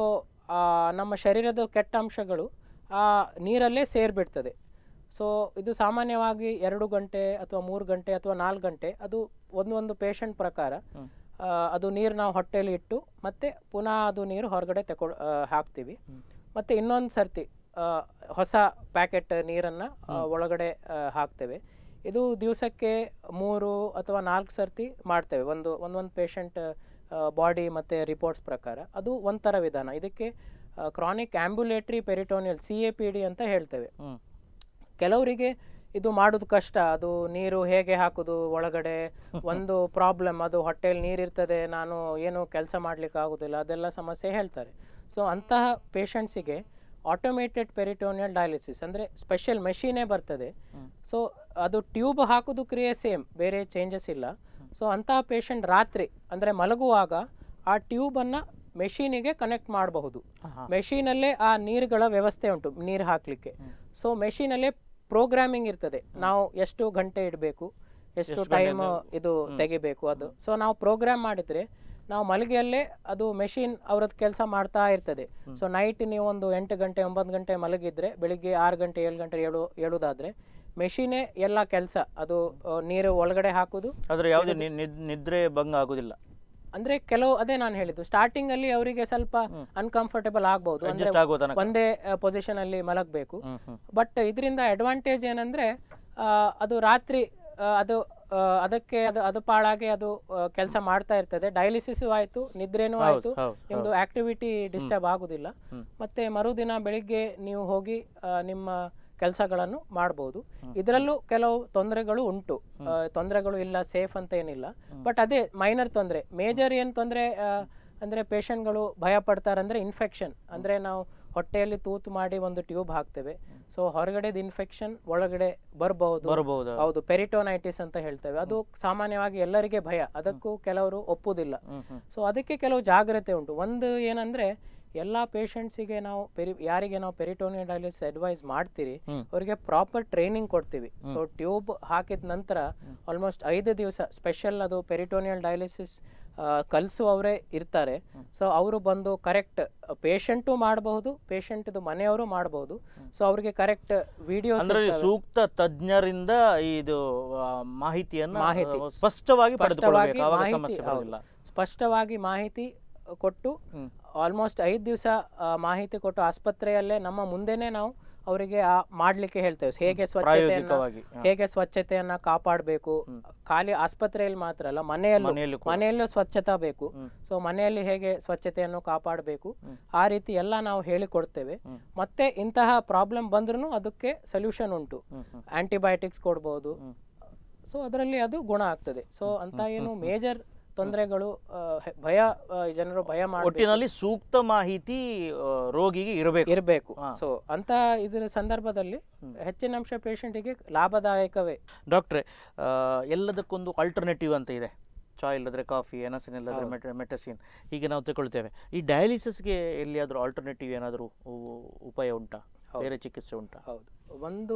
ನಮ್ಮ ಶರೀರದ ಕೆಟ್ಟ ಅಂಶಗಳು ಆ ನೀರಲ್ಲೇ ಸೇರಿಬಿಡ್ತದೆ ಸೊ ಇದು ಸಾಮಾನ್ಯವಾಗಿ ಎರಡು ಗಂಟೆ ಅಥವಾ ಮೂರು ಗಂಟೆ ಅಥವಾ ನಾಲ್ಕು ಗಂಟೆ ಅದು ಒಂದು ಒಂದು ಪೇಷಂಟ್ ಪ್ರಕಾರ ಹ್ಮ್. ಆ, ಅದು ನೀರು ನಾವು ಹೊಟ್ಟೆಯಲ್ಲಿ ಇಟ್ಟು ಮತ್ತೆ ಪುನಃ ಅದು ನೀರು ಹೊರಗಡೆ ತಕೊ ಆ, ಹಾಕ್ತೀವಿ ಹ್ಮ್. ಮತ್ತೆ ಇನ್ನೊಂದು ಸರ್ತಿ ಆ, ಹೊಸ ಪ್ಯಾಕೆಟ್ ನೀರನ್ನು ಒಳಗಡೆ ಆ, ಹಾಕ್ತೇವೆ ಇದು ದಿವಸಕ್ಕೆ ಮೂರು ಅಥವಾ ನಾಲ್ಕು ಸರ್ತಿ ಮಾಡ್ತೇವೆ ಒಂದು ಒಂದೊಂದು ಪೇಷಂಟ್ ಬಾಡಿ ಮತ್ತು ರಿಪೋರ್ಟ್ಸ್ ಪ್ರಕಾರ ಅದು ಒಂಥರ ವಿಧಾನ ಇದಕ್ಕೆ chronic ambulatory peritoneal C A P D ಅಂತ ಹೇಳ್ತೇವೆ ಹ್ಮ್. ಕೆಲವರಿಗೆ ಇದು ಮಾಡೋದು ಕಷ್ಟ ಅದು ನೀರು ಹೇಗೆ ಹಾಕೋದು ಒಳಗಡೆ ಒಂದು ಪ್ರಾಬ್ಲಮ್ ಅದು ಹೊಟ್ಟೆಯಲ್ಲಿ ನೀರಿರ್ತದೆ ನಾನು ಏನು ಕೆಲಸ ಮಾಡ್ಲಿಕ್ಕೆ ಆಗೋದಿಲ್ಲ ಅದೆಲ್ಲ ಸಮಸ್ಯೆ ಹೇಳ್ತಾರೆ ಸೊ ಅಂತಹ ಪೇಷಂಟ್ಸಿಗೆ ಆಟೋಮೇಟೆಡ್ ಪೆರಿಟೋನಿಯಲ್ ಡಯಾಲಿಸಿಸ್ ಅಂದರೆ ಸ್ಪೆಷಲ್ ಮೆಷಿನೇ ಬರ್ತದೆ ಹ್ಮ್. ಸೊ ಅದು ಟ್ಯೂಬ್ ಹಾಕೋದು ಕ್ರಿಯೆ ಸೇಮ್ ಬೇರೆ ಚೇಂಜಸ್ ಇಲ್ಲ ಸೊ ಅಂತಹ ಪೇಷಂಟ್ ರಾತ್ರಿ ಅಂದರೆ ಮಲಗುವಾಗ ಆ ಟ್ಯೂಬನ್ನು ಮೆಷಿನಿಗೆ ಕನೆಕ್ಟ್ ಮಾಡಬಹುದು ಆಹಾ. ಮೆಷಿನಲ್ಲೇ ಆ ನೀರುಗಳ ವ್ಯವಸ್ಥೆ ಉಂಟು ನೀರು ಹಾಕಲಿಕ್ಕೆ ಸೊ ಮೆಷಿನಲ್ಲೇ ಪ್ರೋಗ್ರಾಮಿಂಗ್ ಇರ್ತದೆ ನಾವು ಎಷ್ಟು ಗಂಟೆ ಇಡಬೇಕು ಎಷ್ಟು ಎಷ್ಟು ಟೈಮ್ ಗಂಟೆದು? ಇದು ತೆಗಿಬೇಕು ಅದು ಸೊ ನಾವು ಪ್ರೋಗ್ರಾಮ್ ಮಾಡಿದರೆ ನಾವು ಮಲಗಿಯಲ್ಲೇ ಅದು ಮೆಷಿನ್ ಅವ್ರದ್ದು ಕೆಲಸ ಮಾಡ್ತಾ ಇರ್ತದೆ ಸೊ ನೈಟ್ ನೀವು ಒಂದು ಎಂಟು ಗಂಟೆ ಒಂಬತ್ತು ಗಂಟೆ ಮಲಗಿದ್ರೆ ಬೆಳಿಗ್ಗೆ ಆರು ಗಂಟೆ ಏಳು ಗಂಟೆ ಏಳು ಏಳುದಾದ್ರೆ ಮೆಷಿನೇ ಎಲ್ಲ ಕೆಲಸ ಅದು ಆ, ನೀರು ಒಳಗಡೆ ಹಾಕೋದು ಆದ್ರೆ ಯಾವುದೇ ನಿ- ನಿದ್- ನಿದ್ರೆ ಭಂಗ ಆಗುದಿಲ್ಲ ಅಂದ್ರೆ ಕೆಲವು ಅದೇ ನಾನು ಹೇಳಿದ್ದು ಸ್ಟಾರ್ಟಿಂಗ್ ಅಲ್ಲಿ ಅವರಿಗೆ ಸ್ವಲ್ಪ ಅನ್ಕಂಫರ್ಟೇಬಲ್ ಆಗ್ಬಹುದು ಅಂದ್ರೆ ಅಡ್ಜಸ್ಟ್ ಆಗೋ ತನಕ ಒಂದೇ ಪೊಸಿಷನ್ ಅಲ್ಲಿ ಮಲಗಬೇಕು ಹ್ಮ್ ಹ್ಮ್ ಬಟ್ ಇದರಿಂದ ಅಡ್ವಾಂಟೇಜ್ ಏನಂದ್ರೆ ಆ, ಅದು ರಾತ್ರಿ ಆ, ಅದು ಆ, ಅದಕ್ಕೆ ಅದು ಅದು ಪಾಳಾಗಿ ಅದು ಕೆಲಸ ಮಾಡ್ತಾ ಇರ್ತದೆ ಡಯಾಲಿಸಿಸ್ ಆಯ್ತು ನಿದ್ರೇನೂ ಹೌದು ಆಯ್ತು ಹೌದು ನಿಮ್ದು ಆಕ್ಟಿವಿಟಿ ಡಿಸ್ಟರ್ಬ್ ಆಗುದಿಲ್ಲ ಹ್ಮ್. ಮತ್ತೆ ಮರುದಿನ ಬೆಳಿಗ್ಗೆ ನೀವು ಹೋಗಿ ಆ, ನಿಮ್ಮ ಕೆಲಸಗಳನ್ನು ಮಾಡ್ಬೋದು ಇದರಲ್ಲೂ ಕೆಲವು ತೊಂದರೆಗಳು ಉಂಟು ಆ, ತೊಂದರೆಗಳು ಇಲ್ಲ ಸೇಫ್ ಅಂತ ಏನಿಲ್ಲ ಬಟ್ ಅದೇ ಮೈನರ್ ತೊಂದರೆ ಮೇಜರ್ ಏನು ತೊಂದರೆ ಅಂದರೆ ಪೇಷಂಟ್ಗಳು ಭಯ ಪಡ್ತಾರಂದ್ರೆ ಇನ್ಫೆಕ್ಷನ್ ಅಂದರೆ ನಾವು ಹೊಟ್ಟೆಯಲ್ಲಿ ತೂತು ಮಾಡಿ ಒಂದು ಟ್ಯೂಬ್ ಹಾಕ್ತೇವೆ ಸೊ ಹೊರಗಡೆದ ಇನ್ಫೆಕ್ಷನ್ ಒಳಗಡೆ ಬರಬಹುದು ಬರಬಹುದು ಹೌದು ಪೆರಿಟೋನೈಟಿಸ್ ಅಂತ ಹೇಳ್ತೇವೆ ಅದು ಸಾಮಾನ್ಯವಾಗಿ ಎಲ್ಲರಿಗೆ ಭಯ ಅದಕ್ಕೂ ಕೆಲವರು ಒಪ್ಪುದಿಲ್ಲ ಹ್ಮ್ ಹ್ಮ್ ಸೊ ಅದಕ್ಕೆ ಕೆಲವು ಜಾಗ್ರತೆ ಉಂಟು ಒಂದು ಏನಂದ್ರೆ ಎಲ್ಲ ಪೇಷಂಟ್ಸಿಗೆ ನಾವು ಪೆರಿ ಯಾರಿಗೆ ನಾವು ಪೆರಿಟೋನಿಯಲ್ ಡಯಾಲಿಸಿಸ್ ಅಡ್ವೈಸ್ ಮಾಡ್ತೀರಿ ಹ್ಮ್. ಅವರಿಗೆ ಪ್ರಾಪರ್ ಟ್ರೈನಿಂಗ್ ಕೊಡ್ತೀವಿ ಸೊ ಟ್ಯೂಬ್ ಹಾಕಿದ ನಂತರ ಆಲ್ಮೋಸ್ಟ್ ಐದು ದಿವಸ ಸ್ಪೆಷಲ್ ಅದು ಪೆರಿಟೋನಿಯಲ್ ಡಯಾಲಿಸಿಸ್ ಕಲಿಸುವವರೇ ಇರ್ತಾರೆ ಸೊ ಅವರು ಬಂದು ಕರೆಕ್ಟ್ ಪೇಷಂಟು ಮಾಡಬಹುದು ಪೇಷಂಟ್ದು ಮನೆಯವರು ಮಾಡಬಹುದು ಸೊ ಅವರಿಗೆ ಕರೆಕ್ಟ್ ವಿಡಿಯೋಸ್ ಅಂದ್ರೆ ಸೂಕ್ತ ತಜ್ಞರಿಂದ ಇದು ಆ, ಮಾಹಿತಿಯನ್ನ ಮಾಹಿತಿ. ಆ, ಸ್ಪಷ್ಟವಾಗಿ ಸ್ಪಷ್ಟವಾಗಿ ಪಡೆದುಕೊಳ್ಳಬೇಕು ಆವಾಗ ಮಾಹಿತಿ- ಸಮಸ್ಯೆ ಹೌದು. ಬರೋದಿಲ್ಲ ಸ್ಪಷ್ಟವಾಗಿ ಮಾಹಿತಿ ಕೊಟ್ಟು ಹ್ಮ್. ಆಲ್ಮೋಸ್ಟ್ ಐದು ದಿವಸ ಮಾಹಿತಿ ಕೊಟ್ಟು ಆಸ್ಪತ್ರೆಯಲ್ಲೇ ನಮ್ಮ ಮುಂದೆನೇ ನಾವು ಅವರಿಗೆ ಆ ಮಾಡ್ಲಿಕ್ಕೆ ಹೇಳ್ತೇವೆ ಹೇಗೆ ಸ್ವಚ್ಛತೆಯನ್ನ ಪ್ರಾಯೋಗಿಕವಾಗಿ ಹಾ. ಹೇಗೆ ಸ್ವಚ್ಛತೆಯನ್ನ ಕಾಪಾಡಬೇಕು ಖಾಲಿ ಆಸ್ಪತ್ರೆಯಲ್ಲಿ ಮಾತ್ರ ಅಲ್ಲ ಮನೆಯಲ್ಲೂ ಮನೆಯಲ್ಲೂ ಕೂಡ. ಮನೆಯಲ್ಲೂ ಸ್ವಚ್ಛತಾ ಬೇಕು ಹ್ಮ್. ಸೊ ಮನೆಯಲ್ಲಿ ಹೇಗೆ ಸ್ವಚ್ಛತೆಯನ್ನು ಕಾಪಾಡಬೇಕು ಹ್ಮ್. ಆ ರೀತಿ ಎಲ್ಲ ನಾವು ಹೇಳಿಕೊಡ್ತೇವೆ ಹ್ಮ್. ಮತ್ತೆ ಇಂತಹ ಪ್ರಾಬ್ಲಮ್ ಬಂದ್ರೂ ಅದಕ್ಕೆ ಸೊಲ್ಯೂಷನ್ ಉಂಟು ಹ್ಮ್ ಹ್ಮ್ ಆಂಟಿಬಯೋಟಿಕ್ಸ್ ಕೊಡ್ಬೋದು ಹ್ಮ್. ಸೊ ಅದರಲ್ಲಿ ಅದು ಗುಣ ಆಗ್ತದೆ ಸೊ ಅಂತ ಏನು ಮೇಜರ್ ತೊಂದರೆಗಳು ಆ, ಹೆ- ಭಯ ಆ, ಜನರು ಭಯ ಮಾಡಿ ಒಟ್ಟಿನಲ್ಲಿ ಸೂಕ್ತ ಮಾಹಿತಿ ಆ, ರೋಗಿಗೆ ಇರಬೇಕು ಇರಬೇಕು ಹಾ. ಸೊ ಅಂತ ಇದರ ಸಂದರ್ಭದಲ್ಲಿ ಹೆಚ್ಚಿನ ಅಂಶ ಪೇಷಂಟಿಗೆ ಲಾಭದಾಯಕವೇ ಡಾಕ್ಟ್ರೆ ಆ, ಎಲ್ಲದಕ್ಕೊಂದು ಆಲ್ಟರ್ನೇಟಿವ್ ಅಂತ ಇದೆ ಚಾಯ್ ಇಲ್ಲದ್ರೆ ಕಾಫಿ ಎನಸಿನ್ ಇಲ್ಲದ್ರೆ ಮೆಟ ಮೆಟಸಿನ್ ಹೀಗೆ ನಾವು ತಗೊಳ್ತೇವೆ ಈ ಡಯಾಲಿಸಿಸ್ಗೆ ಎಲ್ಲಿಯಾದರೂ ಆಲ್ಟರ್ನೇಟಿವ್ ಏನಾದರೂ ಉಪಾಯ ಉಂಟಾ ಬೇರೆ ಚಿಕಿತ್ಸೆ ಉಂಟಾ ಹೌದು ಒಂದು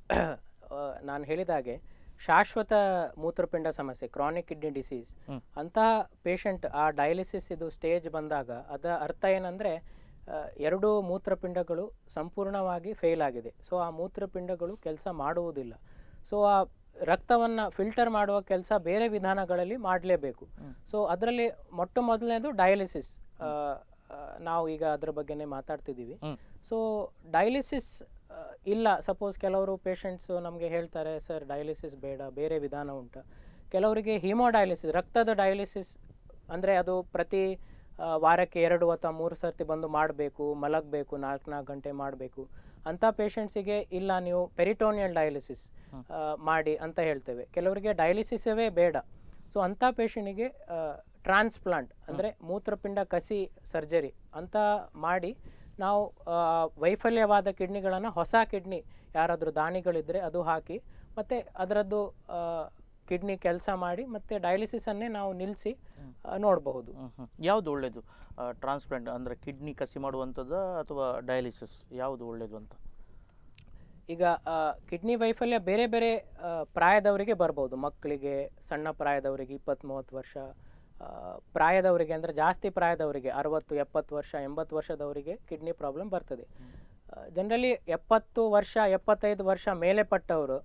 ನಾನು ಹೇಳಿದಾಗೆ ಶಾಶ್ವತ ಮೂತ್ರಪಿಂಡ ಸಮಸ್ಯೆ ಕ್ರಾನಿಕ್ ಕಿಡ್ನಿ ಡಿಸೀಸ್ ಹ್ಮ್. ಅಂತಹ ಪೇಷಂಟ್ ಆ ಡಯಾಲಿಸಿಸ್ ಇದು ಸ್ಟೇಜ್ ಬಂದಾಗ ಅದ ಅರ್ಥ ಏನಂದರೆ ಎರಡು ಮೂತ್ರಪಿಂಡಗಳು ಸಂಪೂರ್ಣವಾಗಿ ಫೇಲ್ ಆಗಿದೆ ಸೊ ಆ ಮೂತ್ರಪಿಂಡಗಳು ಕೆಲಸ ಮಾಡುವುದಿಲ್ಲ ಸೊ ಆ ರಕ್ತವನ್ನು ಫಿಲ್ಟರ್ ಮಾಡುವ ಕೆಲಸ ಬೇರೆ ವಿಧಾನಗಳಲ್ಲಿ ಮಾಡಲೇಬೇಕು ಸೊ ಅದರಲ್ಲಿ ಮೊಟ್ಟ ಮೊದಲನೇದು ಡಯಾಲಿಸಿಸ್ ಆ, ನಾವು ಈಗ ಅದ್ರ ಬಗ್ಗೆನೇ ಮಾತಾಡ್ತಿದ್ದೀವಿ ಹ್ಮ್. ಸೊ ಡಯಾಲಿಸಿಸ್ ಇಲ್ಲ ಸಪೋಸ್ ಕೆಲವರು ಪೇಷಂಟ್ಸು ನಮಗೆ ಹೇಳ್ತಾರೆ ಸರ್ ಡಯಾಲಿಸಿಸ್ ಬೇಡ ಬೇರೆ ವಿಧಾನ ಉಂಟು ಕೆಲವರಿಗೆ ಹಿಮೋಡಯಾಲಿಸಿಸ್ ರಕ್ತದ ಡಯಾಲಿಸಿಸ್ ಅಂದರೆ ಅದು ಪ್ರತಿ ಆ, ವಾರಕ್ಕೆ ಎರಡು ಅಥವಾ ಮೂರು ಸರ್ತಿ ಬಂದು ಮಾಡಬೇಕು ಮಲಗಬೇಕು ನಾಲ್ಕು ನಾಲ್ಕು ಗಂಟೆ ಮಾಡಬೇಕು ಅಂಥ ಪೇಷಂಟ್ಸಿಗೆ ಇಲ್ಲ ನೀವು ಪೆರಿಟೋನಿಯಲ್ ಡಯಾಲಿಸಿಸ್ ಮಾಡಿ ಅಂತ ಹೇಳ್ತೇವೆ ಕೆಲವರಿಗೆ ಡಯಾಲಿಸಿಸವೇ ಬೇಡ ಸೊ ಅಂಥ ಪೇಷಂಟಿಗೆ ಟ್ರಾನ್ಸ್ಪ್ಲಾಂಟ್ ಅಂದರೆ ಮೂತ್ರಪಿಂಡ ಕಸಿ ಸರ್ಜರಿ ಅಂತ ಮಾಡಿ ನಾವು ಆ, ವೈಫಲ್ಯವಾದ ಕಿಡ್ನಿಗಳನ್ನು ಹೊಸ ಕಿಡ್ನಿ ಯಾರಾದರೂ ದಾನಿಗಳಿದ್ದರೆ ಅದು ಹಾಕಿ ಮತ್ತು ಅದರದ್ದು ಕಿಡ್ನಿ ಕೆಲಸ ಮಾಡಿ ಮತ್ತು ಡಯಾಲಿಸಿಸನ್ನೇ ನಾವು ನಿಲ್ಲಿಸಿ ನೋಡಬಹುದು ಹ್ಮ್ ಹ್ಮ್. ಯಾವುದು ಒಳ್ಳೆಯದು ಟ್ರಾನ್ಸ್ಪ್ಲಾಂಟ್ ಅಂದರೆ ಕಿಡ್ನಿ ಕಸಿ ಮಾಡುವಂಥದ್ದು ಅಥವಾ ಡಯಾಲಿಸಿಸ್ ಯಾವುದು ಒಳ್ಳೆಯದು ಅಂತ ಈಗ ಕಿಡ್ನಿ ವೈಫಲ್ಯ ಬೇರೆ ಬೇರೆ ಆ, ಪ್ರಾಯದವರಿಗೆ ಬರ್ಬೋದು ಮಕ್ಕಳಿಗೆ ಸಣ್ಣ ಪ್ರಾಯದವರಿಗೆ ಇಪ್ಪತ್ತ್ ಮೂವತ್ತು ವರ್ಷ ಆ, ಪ್ರಾಯದವರಿಗೆ ಅಂದರೆ ಜಾಸ್ತಿ ಪ್ರಾಯದವರಿಗೆ ಅರವತ್ತು ಎಪ್ಪತ್ತು ವರ್ಷ ಎಂಬತ್ತು ವರ್ಷದವರಿಗೆ ಕಿಡ್ನಿ ಪ್ರಾಬ್ಲಮ್ ಬರ್ತದೆ ಜನರಲಿ ಎಪ್ಪತ್ತು ವರ್ಷ ಎಪ್ಪತ್ತೈದು ವರ್ಷ ಮೇಲೆ ಪಟ್ಟವರು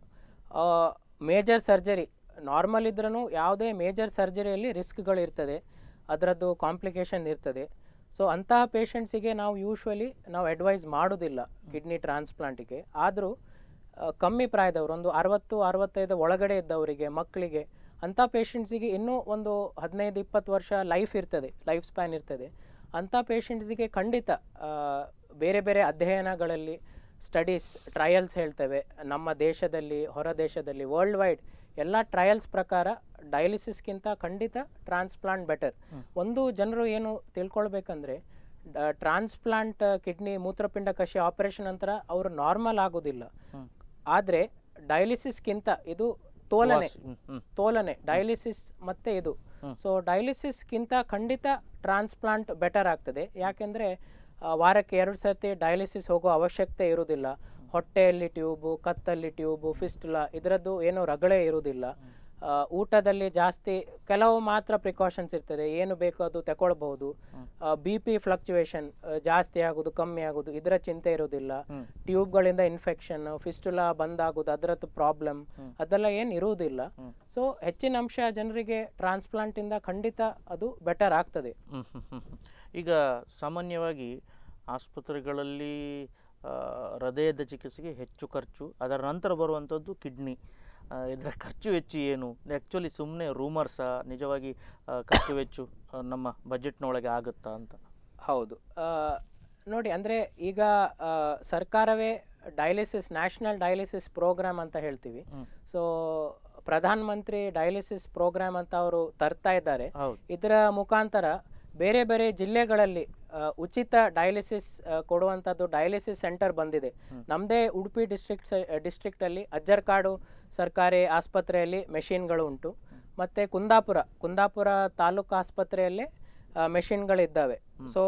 ಮೇಜರ್ ಸರ್ಜರಿ ನಾರ್ಮಲ್ ಇದ್ರೂ ಯಾವುದೇ ಮೇಜರ್ ಸರ್ಜರಿಯಲ್ಲಿ ರಿಸ್ಕ್ಗಳು ಇರ್ತದೆ ಅದರದ್ದು ಕಾಂಪ್ಲಿಕೇಶನ್ ಇರ್ತದೆ ಸೊ ಅಂತಹ ಪೇಷಂಟ್ಸಿಗೆ ನಾವು ಯೂಶ್ವಲಿ ನಾವು ಅಡ್ವೈಸ್ ಮಾಡೋದಿಲ್ಲ ಕಿಡ್ನಿ ಟ್ರಾನ್ಸ್ಪ್ಲಾಂಟಿಗೆ ಆದರೂ ಕಮ್ಮಿ ಪ್ರಾಯದವರು ಒಂದು ಅರವತ್ತು ಅರವತ್ತೈದು ಒಳಗಡೆ ಇದ್ದವರಿಗೆ ಮಕ್ಕಳಿಗೆ ಅಂಥ ಪೇಷಂಟ್ಸಿಗೆ ಇನ್ನೂ ಒಂದು ಹದಿನೈದು ಇಪ್ಪತ್ತು ವರ್ಷ ಲೈಫ್ ಇರ್ತದೆ ಲೈಫ್ ಸ್ಪ್ಯಾನ್ ಇರ್ತದೆ ಅಂಥ ಪೇಷಂಟ್ಸಿಗೆ ಖಂಡಿತ ಆ, ಬೇರೆ ಬೇರೆ ಅಧ್ಯಯನಗಳಲ್ಲಿ ಸ್ಟಡೀಸ್ ಟ್ರಯಲ್ಸ್ ಹೇಳ್ತೇವೆ ನಮ್ಮ ದೇಶದಲ್ಲಿ ಹೊರ ದೇಶದಲ್ಲಿ ವರ್ಲ್ಡ್ ವೈಡ್ ಎಲ್ಲ ಟ್ರಯಲ್ಸ್ ಪ್ರಕಾರ ಡಯಾಲಿಸಿಸ್ಗಿಂತ ಖಂಡಿತ ಟ್ರಾನ್ಸ್ಪ್ಲಾಂಟ್ ಬೆಟರ್ ಒಂದು ಜನರು ಏನು ತಿಳ್ಕೊಳ್ಬೇಕಂದ್ರೆ ಟ್ರಾನ್ಸ್ಪ್ಲಾಂಟ್ ಕಿಡ್ನಿ ಮೂತ್ರಪಿಂಡ ಕಷಿ ಆಪರೇಷನ್ ನಂತರ ಅವರು ನಾರ್ಮಲ್ ಆಗೋದಿಲ್ಲ ಹ್ಮ್. ಆದರೆ ಡಯಾಲಿಸಿಸ್ಗಿಂತ ಇದು ತೋಲನೆ ವಾಸಿ- ಹ್ಮ್, ಹ್ಮ್. ತೋಲನೆ ಡಯಾಲಿಸಿಸ್ ಮತ್ತೆ ಇದು ಹ್ಮ್. ಸೊ ಡಯಾಲಿಸಿಸ್ಗಿಂತ ಖಂಡಿತ ಟ್ರಾನ್ಸ್ಪ್ಲಾಂಟ್ ಬೆಟರ್ ಆಗ್ತದೆ ಯಾಕೆಂದರೆ ವಾರಕ್ಕೆ ಎರಡು ಸರ್ತಿ ಡಯಾಲಿಸಿಸ್ ಹೋಗೋ ಅವಶ್ಯಕತೆ ಇರುವುದಿಲ್ಲ ಹೊಟ್ಟೆಯಲ್ಲಿ ಟ್ಯೂಬು ಕತ್ತಲ್ಲಿ ಟ್ಯೂಬು ಫಿಸ್ಟುಲಾ ಇದರದ್ದು ಏನೂ ರಗಳೆ ಇರುವುದಿಲ್ಲ ಆ, ಊಟದಲ್ಲಿ ಜಾಸ್ತಿ ಕೆಲವು ಮಾತ್ರ ಪ್ರಿಕಾಷನ್ಸ್ ಇರ್ತದೆ ಏನು ಬೇಕೋ ಅದು ತಗೊಳ್ಬಹುದು ಬಿ ಪಿ ಫ್ಲಕ್ಚುಯೇಷನ್ ಜಾಸ್ತಿ ಆಗೋದು ಕಮ್ಮಿ ಆಗೋದು ಇದರ ಚಿಂತೆ ಇರೋದಿಲ್ಲ ಹ್ಮ್. ಟ್ಯೂಬ್ಗಳಿಂದ ಇನ್ಫೆಕ್ಷನ್ ಫಿಸ್ಟುಲಾ ಬಂದಾಗೋದು ಅದರದ್ದು ಪ್ರಾಬ್ಲಮ್ ಅದೆಲ್ಲ ಏನು ಇರುವುದಿಲ್ಲ ಹ್ಮ್. ಸೊ ಹೆಚ್ಚಿನ ಅಂಶ ಜನರಿಗೆ ಟ್ರಾನ್ಸ್ಪ್ಲಾಂಟಿಂದ ಖಂಡಿತ ಅದು ಬೆಟರ್ ಆಗ್ತದೆ ಹ್ಮ್, ಹ್ಮ್, ಹ್ಮ್, ಹ್ಮ್. ಈಗ ಸಾಮಾನ್ಯವಾಗಿ ಆಸ್ಪತ್ರೆಗಳಲ್ಲಿ ಆ, ಹೃದಯದ ಚಿಕಿತ್ಸೆಗೆ ಹೆಚ್ಚು ಖರ್ಚು ಅದರ ನಂತರ ಬರುವಂಥದ್ದು ಕಿಡ್ನಿ ಆ, ಇದರ ಖರ್ಚು ವೆಚ್ಚ ಏನು ಆ್ಯಕ್ಚುಲಿ ಸುಮ್ಮನೆ ರೂಮರ್ಸಾ ನಿಜವಾಗಿ ಆ, ಖರ್ಚು ವೆಚ್ಚು ಆ, ನಮ್ಮ ಬಜೆಟ್ನೊಳಗೆ ಆಗುತ್ತಾ ಅಂತ ಹೌದು ಆ, ನೋಡಿ ಅಂದರೆ ಈಗ ಆ, ಸರ್ಕಾರವೇ ಡಯಾಲಿಸಿಸ್ ನ್ಯಾಷನಲ್ ಡಯಾಲಿಸಿಸ್ ಪ್ರೋಗ್ರಾಮ್ ಅಂತ ಹೇಳ್ತೀವಿ ಹ್ಮ್. ಸೊ ಪ್ರಧಾನ ಮಂತ್ರಿ ಡಯಾಲಿಸಿಸ್ ಪ್ರೋಗ್ರಾಮ್ ಅಂತ ಅವರು ತರ್ತಾ ಇದ್ದಾರೆ ಹೌದು ಇದರ ಮುಖಾಂತರ ಬೇರೆ ಬೇರೆ ಜಿಲ್ಲೆಗಳಲ್ಲಿ ಆ, ಉಚಿತ ಡಯಾಲಿಸಿಸ್ ಆ, ಕೊಡುವಂಥದ್ದು ಡಯಾಲಿಸಿಸ್ ಸೆಂಟರ್ ಬಂದಿದೆ ನಮ್ಮದೇ ಉಡುಪಿ ಡಿಸ್ಟ್ರಿಕ್ಟ್ ಡಿಸ್ಟ್ರಿಕ್ಟಲ್ಲಿ ಅಜ್ಜರ್ಕಾಡು ಸರ್ಕಾರಿ ಆಸ್ಪತ್ರೆಯಲ್ಲಿ ಮೆಷಿನ್ಗಳು ಉಂಟು ಮತ್ತು ಕುಂದಾಪುರ ಕುಂದಾಪುರ ತಾಲೂಕು ಆಸ್ಪತ್ರೆಯಲ್ಲಿ ಮೆಷಿನ್ಗಳಿದ್ದಾವೆ ಸೊ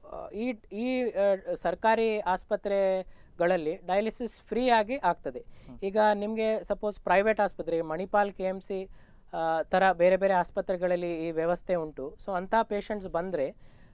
ಈ ಈ ಆ, ಸರ್ಕಾರಿ ಆಸ್ಪತ್ರೆಗಳಲ್ಲಿ ಡಯಾಲಿಸಿಸ್ ಫ್ರೀ ಆಗಿ ಆಗ್ತದೆ ಈಗ ನಿಮಗೆ ಸಪೋಸ್ ಪ್ರೈವೇಟ್ ಆಸ್ಪತ್ರೆ ಮಣಿಪಾಲ್ ಕೆ ಎಮ್ ಸಿ ಥರ ಬೇರೆ ಬೇರೆ ಆಸ್ಪತ್ರೆಗಳಲ್ಲಿ ಈ ವ್ಯವಸ್ಥೆ ಉಂಟು ಸೊ ಅಂಥ ಪೇಷಂಟ್ಸ್ ಬಂದರೆ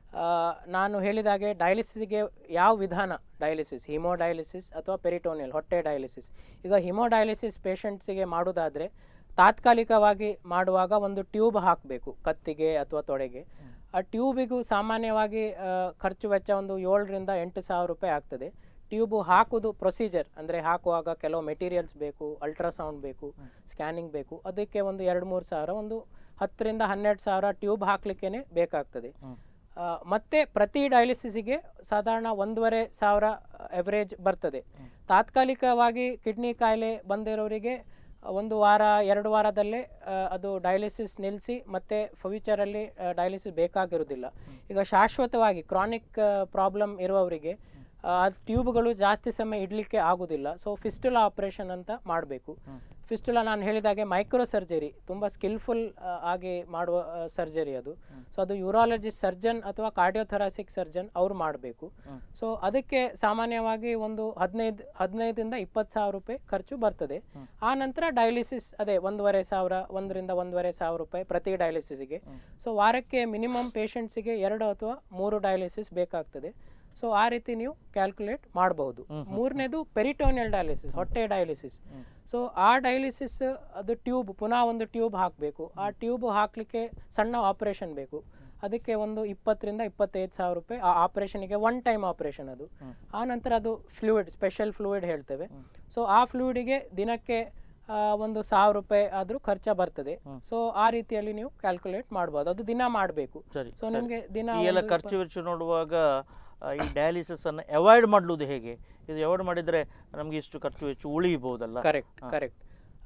ನಾನು ಹೇಳಿದಾಗೆ ಡಯಾಲಿಸಿಸ್ಗೆ ಯಾವ ವಿಧಾನ ಡಯಾಲಿಸಿಸ್ ಹಿಮೋ ಡಯಾಲಿಸಿಸ್ ಅಥವಾ ಪೆರಿಟೋನಿಯಲ್ ಹೊಟ್ಟೆ ಡಯಾಲಿಸಿಸ್ ಈಗ ಹಿಮೋ ಡಯಾಲಿಸಿಸ್ ಪೇಷಂಟ್ಸಿಗೆ ಮಾಡೋದಾದರೆ ತಾತ್ಕಾಲಿಕವಾಗಿ ಮಾಡುವಾಗ ಒಂದು ಟ್ಯೂಬ್ ಹಾಕಬೇಕು ಕತ್ತಿಗೆ ಅಥವಾ ತೊಡೆಗೆ ಆ ಟ್ಯೂಬಿಗೂ ಸಾಮಾನ್ಯವಾಗಿ ಆ, ಖರ್ಚು ವೆಚ್ಚ ಒಂದು ಏಳರಿಂದ ಎಂಟು ಸಾವಿರ ರೂಪಾಯಿ ಆಗ್ತದೆ ಟ್ಯೂಬು ಹಾಕೋದು ಪ್ರೊಸೀಜರ್ ಅಂದರೆ ಹಾಕುವಾಗ ಕೆಲವು ಮೆಟೀರಿಯಲ್ಸ್ ಬೇಕು ಅಲ್ಟ್ರಾಸೌಂಡ್ ಬೇಕು ಸ್ಕ್ಯಾನಿಂಗ್ ಬೇಕು ಅದಕ್ಕೆ ಒಂದು ಎರಡು ಮೂರು ಸಾವಿರ ಒಂದು ಹತ್ತರಿಂದ ಹನ್ನೆರಡು ಸಾವಿರ ಟ್ಯೂಬ್ ಹಾಕ್ಲಿಕ್ಕೇ ಬೇಕಾಗ್ತದೆ ಹ್ಮ್. ಆ, ಮತ್ತೆ ಪ್ರತಿ ಡಯಾಲಿಸಿಸ್ಗೆ ಸಾಧಾರಣ ಒಂದೂವರೆ ಸಾವಿರ ಎವರೇಜ್ ಬರ್ತದೆ ತಾತ್ಕಾಲಿಕವಾಗಿ ಕಿಡ್ನಿ ಕಾಯಿಲೆ ಬಂದಿರೋರಿಗೆ ಒಂದು ವಾರ ಎರಡು ವಾರದಲ್ಲೇ ಆ, ಅದು ಡಯಾಲಿಸಿಸ್ ನಿಲ್ಲಿಸಿ ಮತ್ತೆ ಫ್ಯೂಚರಲ್ಲಿ ಡಯಾಲಿಸಿಸ್ ಬೇಕಾಗಿರೋದಿಲ್ಲ ಈಗ ಶಾಶ್ವತವಾಗಿ ಕ್ರಾನಿಕ್ ಪ್ರಾಬ್ಲಮ್ ಇರುವವರಿಗೆ ಆ ಟ್ಯೂಬ್ಗಳು ಜಾಸ್ತಿ ಸಮಯ ಇಡಲಿಕ್ಕೆ ಆಗೋದಿಲ್ಲ ಸೊ ಫಿಸ್ಟುಲಾ ಆಪರೇಷನ್ ಅಂತ ಮಾಡಬೇಕು ಫಿಸ್ಟುಲಾ ನಾನು ಹೇಳಿದಾಗೆ ಮೈಕ್ರೋ ಸರ್ಜರಿ ತುಂಬ ಸ್ಕಿಲ್ಫುಲ್ ಆಗಿ ಮಾಡುವ ಸರ್ಜರಿ ಅದು ಸೊ ಅದು ಯೂರಾಲಜಿಸ್ಟ್ ಸರ್ಜನ್ ಅಥವಾ ಕಾರ್ಡಿಯೋಥೆರಾಸಿಕ್ ಸರ್ಜನ್ ಅವ್ರು ಮಾಡಬೇಕು ಹ್ಮ್. ಸೊ ಅದಕ್ಕೆ ಸಾಮಾನ್ಯವಾಗಿ ಒಂದು ಹದಿನೈದು ಹದಿನೈದರಿಂದ ಇಪ್ಪತ್ತು ಸಾವಿರ ರೂಪಾಯಿ ಖರ್ಚು ಬರ್ತದೆ ಹ್ಮ್. ಆ ನಂತರ ಡಯಾಲಿಸಿಸ್ ಅದೇ ಒಂದೂವರೆ ಸಾವಿರ ಒಂದರಿಂದ ಒಂದೂವರೆ ಸಾವಿರ ರೂಪಾಯಿ ಪ್ರತಿ ಡಯಾಲಿಸಿಸ್ಗೆ ಹ್ಮ್. ಸೊ ವಾರಕ್ಕೆ ಮಿನಿಮಮ್ ಪೇಷಂಟ್ಸಿಗೆ ಎರಡು ಅಥವಾ ಮೂರು ಡಯಾಲಿಸಿಸ್ ಬೇಕಾಗ್ತದೆ ಸೊ ಆ ರೀತಿ ನೀವು ಕ್ಯಾಲ್ಕುಲೇಟ್ ಮಾಡಬಹುದು ಹ್ಮ್, ಮೂರನೇದು ಪೆರಿಟೋನಿಯಲ್ ಡಯಾಲಿಸಿಸ್ ಹೊಟ್ಟೆ ಡಯಾಲಿಸಿಸ್ ಹ್ಮ್. ಸೊ ಆ ಡಯಾಲಿಸಿಸ್ ಅದು ಟ್ಯೂಬ್ ಪುನಃ ಒಂದು ಟ್ಯೂಬ್ ಹಾಕಬೇಕು ಆ ಟ್ಯೂಬ್ ಹಾಕಲಿಕ್ಕೆ ಸಣ್ಣ ಆಪರೇಷನ್ ಬೇಕು ಅದಕ್ಕೆ ಒಂದು ಇಪ್ಪತ್ತರಿಂದ ಇಪ್ಪತ್ತೈದು ಸಾವಿರ ರೂಪಾಯಿ ಆ ಆಪ್ರೇಷನಿಗೆ ಒನ್ ಟೈಮ್ ಆಪ್ರೇಷನ್ ಅದು ಹ್ಮ್. ಆ ನಂತರ ಅದು ಫ್ಲೂಯಿಡ್ ಸ್ಪೆಷಲ್ ಫ್ಲೂಯಿಡ್ ಹೇಳ್ತೇವೆ ಸೊ ಆ ಫ್ಲೂಯಿಡಿಗೆ ದಿನಕ್ಕೆ ಆ, ಒಂದು ಸಾವಿರ ರೂಪಾಯಿ ಆದರೂ ಖರ್ಚ ಬರ್ತದೆ ಹ್ಮ್. ಸೊ ಆ ರೀತಿಯಲ್ಲಿ ನೀವು ಕ್ಯಾಲ್ಕುಲೇಟ್ ಮಾಡ್ಬೋದು ಅದು ದಿನ ಮಾಡಬೇಕು ಸರಿ ಸೊ ಸರಿ. ನಿಮಗೆ ದಿನ ಈ ಎಲ್ಲ ಒಂದು ಖರ್ಚು ವೆಚ್ಚ ನೋಡುವಾಗ ಆ, ಈ ಡಯಾಲಿಸಿಸ್ ಅನ್ನು ಅವಾಯ್ಡ್ ಮಾಡುವುದು ಹೇಗೆ ಇದು ಅವಾಯ್ಡ್ ಮಾಡಿದರೆ ನಮಗೆ ಇಷ್ಟು ಖರ್ಚು ವೆಚ್ಚ ಉಳಿಬಹುದಲ್ಲ ಕರೆಕ್ಟ್ ಕರೆಕ್ಟ್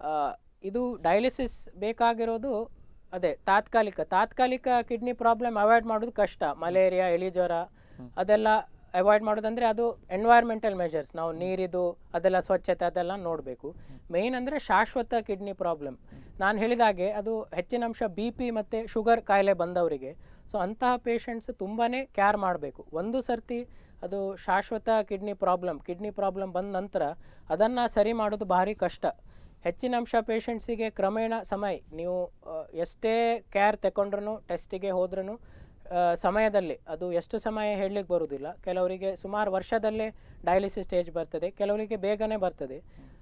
ಇದು ಡಯಾಲಿಸಿಸ್ ಬೇಕಾಗಿರೋದು ಅದೇ ತಾತ್ಕಾಲಿಕ ತಾತ್ಕಾಲಿಕ ಕಿಡ್ನಿ ಪ್ರಾಬ್ಲಮ್ ಅವಾಯ್ಡ್ ಮಾಡೋದು ಕಷ್ಟ ಮಲೇರಿಯಾ ಎಲಿಜ್ವರ ಅದೆಲ್ಲ ಅವಾಯ್ಡ್ ಮಾಡೋದಂದ್ರೆ ಅದು ಎನ್ವೈರ್ಮೆಂಟಲ್ ಮೆಷರ್ಸ್ ನಾವು ನೀರಿದು ಅದೆಲ್ಲ ಸ್ವಚ್ಛತೆ ಅದೆಲ್ಲ ನೋಡಬೇಕು ಮೇಯ್ನ್ ಅಂದರೆ ಶಾಶ್ವತ ಕಿಡ್ನಿ ಪ್ರಾಬ್ಲಮ್ ನಾನು ಹೇಳಿದಾಗೆ ಅದು ಹೆಚ್ಚಿನ ಅಂಶ ಬಿ ಪಿ ಮತ್ತು ಶುಗರ್ ಕಾಯಿಲೆ ಬಂದವರಿಗೆ ಸೊ ಅಂತಹ ಪೇಷಂಟ್ಸ್ ತುಂಬಾ ಕ್ಯಾರ್ ಮಾಡಬೇಕು ಒಂದು ಸರ್ತಿ ಅದು ಶಾಶ್ವತ ಕಿಡ್ನಿ ಪ್ರಾಬ್ಲಮ್ ಕಿಡ್ನಿ ಪ್ರಾಬ್ಲಮ್ ಬಂದ ನಂತರ ಅದನ್ನು ಸರಿ ಮಾಡೋದು ಭಾರಿ ಕಷ್ಟ ಹೆಚ್ಚಿನ ಅಂಶ ಪೇಷಂಟ್ಸಿಗೆ ಕ್ರಮೇಣ ಸಮಯ ನೀವು ಆ, ಎಷ್ಟೇ ಕೇರ್ ತಗೊಂಡ್ರು ಟೆಸ್ಟಿಗೆ ಹೋದ್ರೂ ಸಮಯದಲ್ಲಿ ಅದು ಎಷ್ಟು ಸಮಯ ಹೇಳಲಿಕ್ಕೆ ಬರುವುದಿಲ್ಲ ಕೆಲವರಿಗೆ ಸುಮಾರು ವರ್ಷದಲ್ಲೇ ಡಯಾಲಿಸಿಸ್ ಸ್ಟೇಜ್ ಬರ್ತದೆ ಕೆಲವರಿಗೆ ಬೇಗನೆ ಬರ್ತದೆ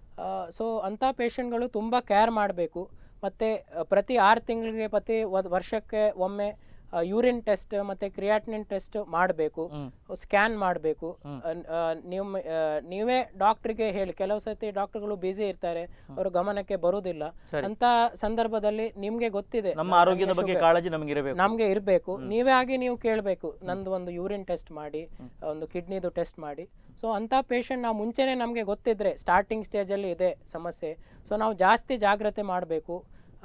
ಸೊ ಅಂಥ ಪೇಷಂಟ್ಗಳು ತುಂಬ ಕೇರ್ ಮಾಡಬೇಕು ಮತ್ತು ಪ್ರತಿ ಆರು ತಿಂಗಳಿಗೆ ಪ್ರತಿ ಒದ್- ವರ್ಷಕ್ಕೆ ಒಮ್ಮೆ ಯೂರಿನ್ ಟೆಸ್ಟ್ ಮತ್ತು ಕ್ರಿಯಾಟಿನಿನ್ ಟೆಸ್ಟ್ ಮಾಡಬೇಕು ಹ್ಮ್. ಸ್ಕ್ಯಾನ್ ಮಾಡಬೇಕು ಹ್ಮ್. ನೀವು ಆ, ನೀವೇ ಡಾಕ್ಟ್ರಿಗೆ ಹೇಳಿ ಕೆಲವು ಸರ್ತಿ ಡಾಕ್ಟರ್ಗಳು ಬ್ಯುಸಿ ಇರ್ತಾರೆ ಅವರು ಗಮನಕ್ಕೆ ಬರುವುದಿಲ್ಲ ಸರಿ. ಅಂತ ಸಂದರ್ಭದಲ್ಲಿ ನಿಮ್ಗೆ ಗೊತ್ತಿದೆ ನಮ್ಮ ಆರೋಗ್ಯದ ಬಗ್ಗೆ ಕಾಳಜಿ ನಮಗೆ ಇರಬೇಕು ನಮ್ಗೆ ಇರಬೇಕು ನೀವೇ ಆಗಿ ನೀವು ಕೇಳಬೇಕು ನಂದು ಒಂದು ಯೂರಿನ್ ಟೆಸ್ಟ್ ಮಾಡಿ ಒಂದು ಕಿಡ್ನಿದು ಟೆಸ್ಟ್ ಮಾಡಿ ಸೊ ಅಂಥ ಪೇಷಂಟ್ ನಾವು ಮುಂಚೆನೇ ನಮಗೆ ಗೊತ್ತಿದ್ರೆ ಸ್ಟಾರ್ಟಿಂಗ್ ಸ್ಟೇಜಲ್ಲಿ ಇದೆ ಸಮಸ್ಯೆ ಸೊ ನಾವು ಜಾಸ್ತಿ ಜಾಗ್ರತೆ ಮಾಡಬೇಕು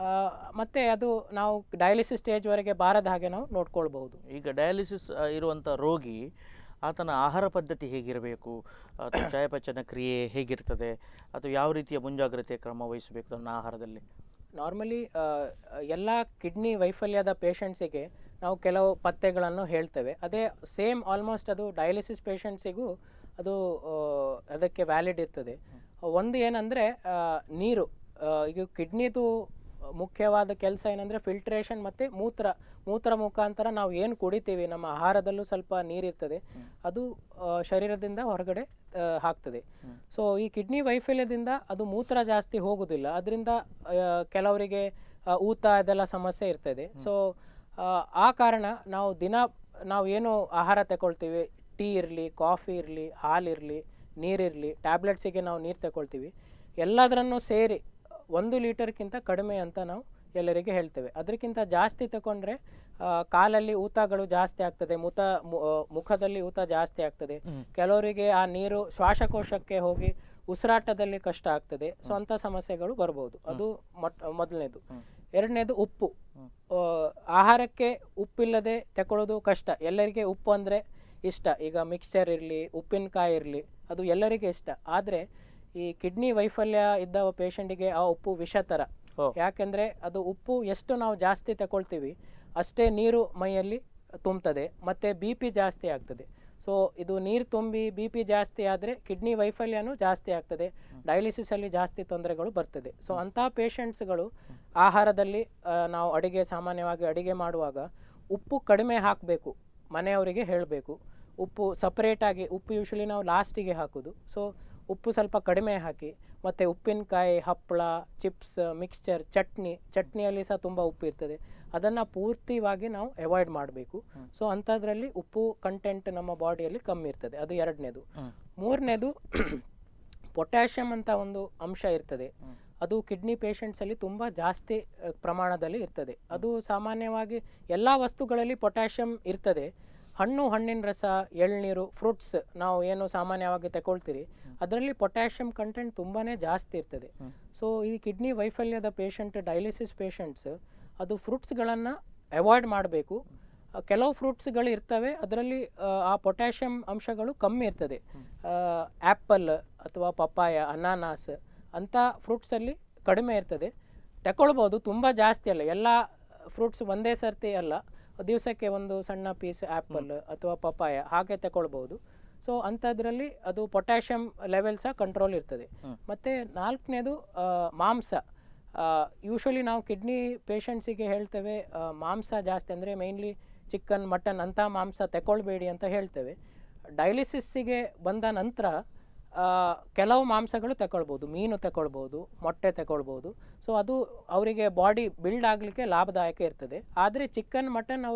ಮತ್ತೆ ಅದು ನಾವು ಡಯಾಲಿಸಿಸ್ ಸ್ಟೇಜ್ವರೆಗೆ ಬಾರದ ಹಾಗೆ ನಾವು ನೋಡ್ಕೊಳ್ಬಹುದು ಈಗ ಡಯಾಲಿಸಿಸ್ ಇರುವಂಥ ರೋಗಿ ಆತನ ಆಹಾರ ಪದ್ಧತಿ ಹೇಗಿರಬೇಕು ಅಥವಾ ಚಯಾಪಚಯ ಕ್ರಿಯೆ ಹೇಗಿರ್ತದೆ ಅಥವಾ ಯಾವ ರೀತಿಯ ಮುಂಜಾಗ್ರತೆ ಕ್ರಮ ವಹಿಸಬೇಕು ತನ್ನ ಆಹಾರದಲ್ಲಿ ನಾರ್ಮಲಿ ಎಲ್ಲ ಕಿಡ್ನಿ ವೈಫಲ್ಯದ ಪೇಷಂಟ್ಸಿಗೆ ನಾವು ಕೆಲವು ಪಥ್ಯಗಳನ್ನು ಹೇಳ್ತೇವೆ ಅದೇ ಸೇಮ್ ಆಲ್ಮೋಸ್ಟ್ ಅದು ಡಯಾಲಿಸಿಸ್ ಪೇಷಂಟ್ಸಿಗೂ ಅದು ಆ, ಅದಕ್ಕೆ ವ್ಯಾಲಿಡ್ ಇರ್ತದೆ ಒಂದು ಏನಂದರೆ ನೀರು ಆ, ಈಗ ಕಿಡ್ನಿದು ಮುಖ್ಯವಾದ ಕೆಲಸ ಏನಂದರೆ ಫಿಲ್ಟ್ರೇಷನ್ ಮತ್ತು ಮೂತ್ರ ಮೂತ್ರ ಮುಖಾಂತರ ನಾವು ಏನು ಕುಡಿತೀವಿ ನಮ್ಮ ಆಹಾರದಲ್ಲೂ ಸ್ವಲ್ಪ ನೀರಿರ್ತದೆ ಅದು ಆ, ಶರೀರದಿಂದ ಹೊರಗಡೆ ಆ, ಹಾಕ್ತದೆ ಸೊ ಈ ಕಿಡ್ನಿ ವೈಫಲ್ಯದಿಂದ ಅದು ಮೂತ್ರ ಜಾಸ್ತಿ ಹೋಗುದಿಲ್ಲ ಅದರಿಂದ ಕೆಲವರಿಗೆ ಆ, ಊತ ಅದೆಲ್ಲ ಸಮಸ್ಯೆ ಇರ್ತದೆ ಸೊ ಆ ಕಾರಣ ನಾವು ದಿನ ನಾವು ಏನು ಆಹಾರ ತಗೊಳ್ತೀವಿ ಟೀ ಇರಲಿ ಕಾಫಿ ಇರಲಿ ಹಾಲಿರಲಿ ನೀರಿರಲಿ ಟ್ಯಾಬ್ಲೆಟ್ಸಿಗೆ ನಾವು ನೀರು ತಗೊಳ್ತೀವಿ ಎಲ್ಲದರನ್ನು ಸೇರಿ ಒಂದು ಲೀಟರ್ಗಿಂತ ಕಡಿಮೆ ಅಂತ ನಾವು ಎಲ್ಲರಿಗೆ ಹೇಳ್ತೇವೆ ಅದಕ್ಕಿಂತ ಜಾಸ್ತಿ ತಗೊಂಡ್ರೆ ಆ, ಕಾಲಲ್ಲಿ ಊತಗಳು ಜಾಸ್ತಿ ಆಗ್ತದೆ ಮುತ ಮು- ಆ, ಮುಖದಲ್ಲಿ ಊತ ಜಾಸ್ತಿ ಆಗ್ತದೆ ಕೆಲವರಿಗೆ ಆ ನೀರು ಶ್ವಾಸಕೋಶಕ್ಕೆ ಹೋಗಿ ಉಸಿರಾಟದಲ್ಲಿ ಕಷ್ಟ ಆಗ್ತದೆ ಸೊ ಅಂಥ ಸಮಸ್ಯೆಗಳು ಬರ್ಬೋದು ಅದು ಮೊಟ್ ಮೊದಲನೇದು ಎರಡನೇದು ಉಪ್ಪು ಆ, ಆಹಾರಕ್ಕೆ ಉಪ್ಪಿಲ್ಲದೆ ತಗೊಳ್ಳೋದು ಕಷ್ಟ ಎಲ್ಲರಿಗೆ ಉಪ್ಪು ಅಂದರೆ ಇಷ್ಟ ಈಗ ಮಿಕ್ಸ್ಚರ್ ಇರಲಿ ಉಪ್ಪಿನಕಾಯಿ ಇರಲಿ ಅದು ಎಲ್ಲರಿಗೆ ಇಷ್ಟ ಆದರೆ ಈ ಕಿಡ್ನಿ ವೈಫಲ್ಯ ಇದ್ದ ಪೇಷಂಟಿಗೆ ಆ ಉಪ್ಪು ವಿಷ ಥರ ಓ. ಯಾಕೆಂದರೆ ಅದು ಉಪ್ಪು ಎಷ್ಟು ನಾವು ಜಾಸ್ತಿ ತಗೊಳ್ತೀವಿ ಅಷ್ಟೇ ನೀರು ಮೈಯಲ್ಲಿ ತುಂಬ್ತದೆ ಮತ್ತು ಬಿ ಪಿ ಜಾಸ್ತಿ ಆಗ್ತದೆ ಸೊ ಇದು ನೀರು ತುಂಬಿ ಬಿ ಪಿ ಜಾಸ್ತಿ ಆದರೆ ಕಿಡ್ನಿ ವೈಫಲ್ಯನೂ ಜಾಸ್ತಿ ಆಗ್ತದೆ ಡಯಾಲಿಸಿಸಲ್ಲಿ ಜಾಸ್ತಿ ತೊಂದರೆಗಳು ಬರ್ತದೆ ಸೊ ಅಂಥ ಪೇಷಂಟ್ಸ್ಗಳು ಆಹಾರದಲ್ಲಿ ಆ, ನಾವು ಅಡಿಗೆ ಸಾಮಾನ್ಯವಾಗಿ ಅಡಿಗೆ ಮಾಡುವಾಗ ಉಪ್ಪು ಕಡಿಮೆ ಹಾಕಬೇಕು ಮನೆಯವರಿಗೆ ಹೇಳಬೇಕು ಉಪ್ಪು ಸಪ್ರೇಟಾಗಿ ಉಪ್ಪು ಯೂಶ್ವಲಿ ನಾವು ಲಾಸ್ಟಿಗೆ ಹಾಕೋದು ಸೊ ಉಪ್ಪು ಸ್ವಲ್ಪ ಕಡಿಮೆ ಹಾಕಿ ಮತ್ತು ಉಪ್ಪಿನಕಾಯಿ ಹಪ್ಪಳ ಚಿಪ್ಸ್ ಮಿಕ್ಸ್ಚರ್ ಚಟ್ನಿ ಚಟ್ನಿಯಲ್ಲಿ ಸಹ ತುಂಬ ಉಪ್ಪು ಇರ್ತದೆ ಅದನ್ನು ಪೂರ್ತಿವಾಗಿ ನಾವು ಅವಾಯ್ಡ್ ಮಾಡಬೇಕು ಸೊ ಅಂಥದ್ರಲ್ಲಿ ಉಪ್ಪು ಕಂಟೆಂಟ್ ನಮ್ಮ ಬಾಡಿಯಲ್ಲಿ ಕಮ್ಮಿ ಇರ್ತದೆ ಅದು ಎರಡನೇದು ಹ್ಮ್. ಮೂರನೇದು ಪೊಟ್ಯಾಷಿಯಮ್ ಅಂತ ಒಂದು ಅಂಶ ಇರ್ತದೆ ಅದು ಕಿಡ್ನಿ ಪೇಷಂಟ್ಸಲ್ಲಿ ತುಂಬ ಜಾಸ್ತಿ ಅಹ್, ಪ್ರಮಾಣದಲ್ಲಿ ಇರ್ತದೆ ಅದು ಸಾಮಾನ್ಯವಾಗಿ ಎಲ್ಲ ವಸ್ತುಗಳಲ್ಲಿ ಪೊಟ್ಯಾಷಿಯಮ್ ಇರ್ತದೆ ಹಣ್ಣು ಹಣ್ಣಿನ ರಸ ಎಳ್ನೀರು ಫ್ರೂಟ್ಸ್ ನಾವು ಏನು ಸಾಮಾನ್ಯವಾಗಿ ತಗೊಳ್ತೀರಿ ಅದರಲ್ಲಿ ಪೊಟ್ಯಾಷಿಯಮ್ ಕಂಟೆಂಟ್ ತುಂಬಾ ಜಾಸ್ತಿ ಇರ್ತದೆ ಸೊ ಈ ಕಿಡ್ನಿ ವೈಫಲ್ಯದ ಪೇಷಂಟ್ ಡಯಾಲಿಸಿಸ್ ಪೇಷಂಟ್ಸ್ ಅದು ಫ್ರೂಟ್ಸ್ಗಳನ್ನು ಅವಾಯ್ಡ್ ಮಾಡಬೇಕು ಕೆಲವು ಫ್ರೂಟ್ಸ್ಗಳು ಇರ್ತವೆ ಅದರಲ್ಲಿ ಆ ಪೊಟ್ಯಾಷಿಯಮ್ ಅಂಶಗಳು ಕಮ್ಮಿ ಇರ್ತದೆ ಆ್ಯಪಲ್ ಅಥವಾ ಪಪ್ಪಾಯ ಅನಾನಾಸ್ ಅಂಥ ಫ್ರೂಟ್ಸಲ್ಲಿ ಕಡಿಮೆ ಇರ್ತದೆ ತಗೊಳ್ಬೋದು ತುಂಬ ಜಾಸ್ತಿ ಅಲ್ಲ ಎಲ್ಲ ಫ್ರೂಟ್ಸ್ ಒಂದೇ ಸರ್ತಿ ಅಲ್ಲ ದಿವಸಕ್ಕೆ ಒಂದು ಸಣ್ಣ ಪೀಸ್ ಆ್ಯಪಲ್ ಅಥವಾ ಪಪ್ಪಾಯ ಹಾಗೆ ತಗೊಳ್ಬೋದು ಸೊ ಅಂಥದ್ರಲ್ಲಿ ಅದು ಪೊಟ್ಯಾಷಿಯಮ್ ಲೆವೆಲ್ ಸಹ ಕಂಟ್ರೋಲ್ ಇರ್ತದೆ ಮತ್ತು ನಾಲ್ಕನೇದು ಮಾಂಸ ಯೂಶ್ವಲಿ ನಾವು ಕಿಡ್ನಿ ಪೇಷಂಟ್ಸಿಗೆ ಹೇಳ್ತೇವೆ ಆ, ಮಾಂಸ ಜಾಸ್ತಿ ಅಂದರೆ ಮೇಯ್ನ್ಲಿ ಚಿಕನ್ ಮಟನ್ ಅಂಥ ಮಾಂಸ ತಗೊಳ್ಬೇಡಿ ಅಂತ ಹೇಳ್ತೇವೆ ಡಯಾಲಿಸಿಸ್ಸಿಗೆ ಬಂದ ನಂತರ ಆ, ಕೆಲವು ಮಾಂಸಗಳು ತಗೊಳ್ಬೋದು ಮೀನು ತಗೊಳ್ಬೋದು ಮೊಟ್ಟೆ ತಗೊಳ್ಬೋದು ಸೊ ಅದು ಅವರಿಗೆ ಬಾಡಿ ಬಿಲ್ಡ್ ಆಗಲಿಕ್ಕೆ ಲಾಭದಾಯಕ ಇರ್ತದೆ ಆದರೆ ಚಿಕನ್ ಮಟನ್ ಅವರು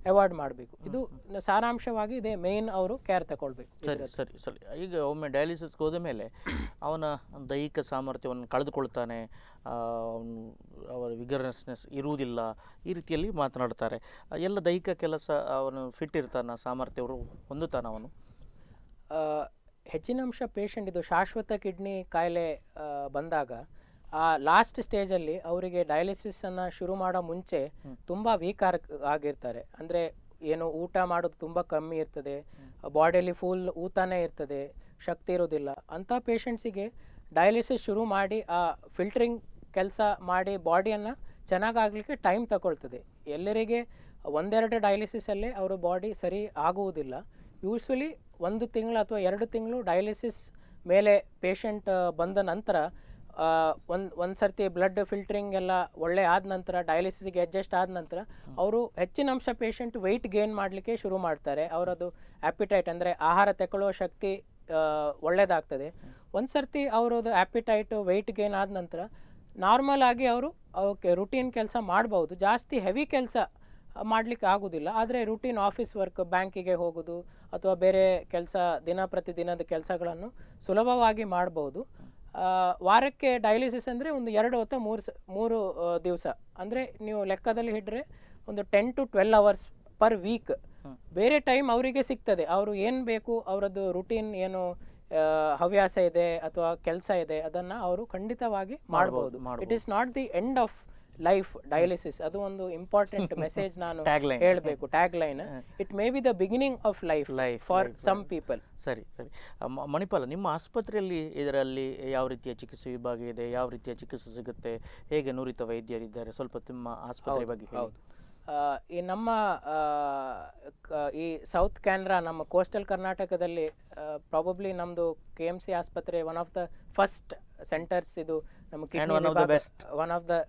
ಅವಾಯ್ಡ್ ಮಾಡಬೇಕು ಇದು ಸಾರಾಂಶವಾಗಿ ಇದೆ ಮೇನ್ ಅವರು ಕೇರ್ ತಗೊಳ್ಬೇಕು ಸರಿ ಸರಿ ಸರಿ ಈಗ ಒಮ್ಮೆ ಡಯಾಲಿಸಿಸ್ಗೆ ಹೋದ ಮೇಲೆ ಅವನ ದೈಹಿಕ ಸಾಮರ್ಥ್ಯವನ್ನು ಕಳೆದುಕೊಳ್ತಾನೆ ಆ, ಅವ್ನು ಅವರ ವಿಗರ್ನೆಸ್ನೆಸ್ ಇರುವುದಿಲ್ಲ ಈ ರೀತಿಯಲ್ಲಿ ಮಾತನಾಡ್ತಾರೆ ಆ, ಎಲ್ಲ ದೈಹಿಕ ಕೆಲಸ ಅವನು ಫಿಟ್ ಇರ್ತಾನ ಸಾಮರ್ಥ್ಯವರು ಹೊಂದುತ್ತಾನ ಅವನು ಆ, ಹೆಚ್ಚಿನ ಅಂಶ ಪೇಷಂಟ್ ಇದು ಶಾಶ್ವತ ಕಿಡ್ನಿ ಕಾಯಿಲೆ ಆ, ಬಂದಾಗ ಆ ಲಾಸ್ಟ್ ಸ್ಟೇಜಲ್ಲಿ ಅವರಿಗೆ ಡಯಾಲಿಸಿಸನ್ನು ಶುರು ಮಾಡೋ ಮುಂಚೆ ತುಂಬ ವೀಕ್ ಆಗಿರ್ತಾರೆ ಅಂದರೆ ಏನು ಊಟ ಮಾಡೋದು ತುಂಬ ಕಮ್ಮಿ ಇರ್ತದೆ ಬಾಡಿಯಲ್ಲಿ ಫುಲ್ ಊತನೇ ಇರ್ತದೆ ಶಕ್ತಿ ಇರೋದಿಲ್ಲ ಅಂಥ ಪೇಷಂಟ್ಸಿಗೆ ಡಯಾಲಿಸಿಸ್ ಶುರು ಮಾಡಿ ಆ ಫಿಲ್ಟ್ರಿಂಗ್ ಕೆಲಸ ಮಾಡಿ ಬಾಡಿಯನ್ನು ಚೆನ್ನಾಗಾಗಲಿಕ್ಕೆ ಟೈಮ್ ತಗೊಳ್ತದೆ ಎಲ್ಲರಿಗೆ ಒಂದೆರಡು ಡಯಾಲಿಸಿಸಲ್ಲೇ ಅವರ ಬಾಡಿ ಸರಿ ಆಗುವುದಿಲ್ಲ ಯೂಶ್ವಲಿ ಒಂದು ತಿಂಗಳು ಅಥವಾ ಎರಡು ತಿಂಗಳು ಡಯಾಲಿಸಿಸ್ ಮೇಲೆ ಪೇಷಂಟ್ ಬಂದ ನಂತರ ಒಂದು ಒಂದು ಸರ್ತಿ ಬ್ಲಡ್ ಫಿಲ್ಟ್ರಿಂಗ್ ಎಲ್ಲ ಒಳ್ಳೆ ಆದ ನಂತರ ಡಯಾಲಿಸಿಸ್ಗೆ ಅಡ್ಜಸ್ಟ್ ಆದ ನಂತರ ಅವರು ಹೆಚ್ಚಿನ ಅಂಶ ಪೇಷಂಟ್ ವೆಯ್ಟ್ ಗೇನ್ ಮಾಡಲಿಕ್ಕೆ ಶುರು ಮಾಡ್ತಾರೆ ಅವರದು ಆ್ಯಪಿಟೈಟ್ ಅಂದರೆ ಆಹಾರ ತಗೊಳ್ಳೋ ಶಕ್ತಿ ಆ, ಒಳ್ಳೆಯದಾಗ್ತದೆ ಒಂದು ಸರ್ತಿ ಅವರದು ಆ್ಯಪಿಟೈಟು ವೆಯ್ಟ್ ಗೇನ್ ಆದ ನಂತರ ನಾರ್ಮಲ್ ಆಗಿ ಅವರು ಅವಕ್ಕೆ ರುಟೀನ್ ಕೆಲಸ ಮಾಡ್ಬೋದು ಜಾಸ್ತಿ ಹೆವಿ ಕೆಲಸ ಮಾಡಲಿಕ್ಕೆ ಆಗೋದಿಲ್ಲ ಆದರೆ ರುಟೀನ್ ಆಫೀಸ್ ವರ್ಕ್ ಬ್ಯಾಂಕಿಗೆ ಹೋಗೋದು ಅಥವಾ ಬೇರೆ ಕೆಲಸ ದಿನ ಪ್ರತಿದಿನದ ಕೆಲಸಗಳನ್ನು ಸುಲಭವಾಗಿ ಮಾಡ್ಬೋದು ಆ, ವಾರಕ್ಕೆ ಡಯಾಲಿಸಿಸ್ ಅಂದರೆ ಒಂದು ಎರಡು ಅಥವಾ ಮೂರು ಸ ಮೂರು ದಿವಸ ಅಂದರೆ ನೀವು ಲೆಕ್ಕದಲ್ಲಿ ಹಿಡ್ರೆ ಒಂದು ten to twelve hours per week ಬೇರೆ ಟೈಮ್ ಅವರಿಗೆ ಸಿಗ್ತದೆ ಅವರು ಏನು ಬೇಕು ಅವರದ್ದು ರುಟೀನ್ ಏನು ಆ, ಹವ್ಯಾಸ ಇದೆ ಅಥವಾ ಕೆಲಸ ಇದೆ ಅದನ್ನು ಅವರು ಖಂಡಿತವಾಗಿ ಮಾಡ್ಬೋದು ಮಾಡ್ಬೋದು. It is not the end of life dialysis ಅದು ಒಂದು ಇಂಪಾರ್ಟೆಂಟ್ ಮೆಸೇಜ್ ನಾನು Tagline. ಹೇಳಬೇಕು tagline it may be the beginning of life Life, for life, some people ಸರಿ ಸರಿ ಆ, ಮ- ಮಣಿಪಾಲ ನಿಮ್ಮ ಆಸ್ಪತ್ರೆಯಲ್ಲಿ ಇದರಲ್ಲಿ ಯಾವ ರೀತಿಯ ಚಿಕಿತ್ಸೆ ವಿಭಾಗ ಇದೆ ಯಾವ ರೀತಿಯ ಚಿಕಿತ್ಸೆ ಸಿಗುತ್ತೆ ಹೇಗೆ ನುರಿತ ವೈದ್ಯರಿದ್ದಾರೆ ಸ್ವಲ್ಪ ನಿಮ್ಮ ಆಸ್ಪತ್ರೆ ಬಗ್ಗೆ ಹೇಳಿ ಹೌದು ಆ, ಈ ನಮ್ಮ ಆ, ಕ- ಈ ಸೌತ್ ಕ್ಯಾನ್ರಾ ನಮ್ಮ ಕೋಸ್ಟಲ್ ಕರ್ನಾಟಕದಲ್ಲಿ ಪ್ರಾಬಬ್ಲಿ ನಮ್ಮದು ಕೆ ಎಮ್ ಸಿ ಆಸ್ಪತ್ರೆ one of the first centres ಇದು ನಮ್ಮ And one of the best. One of the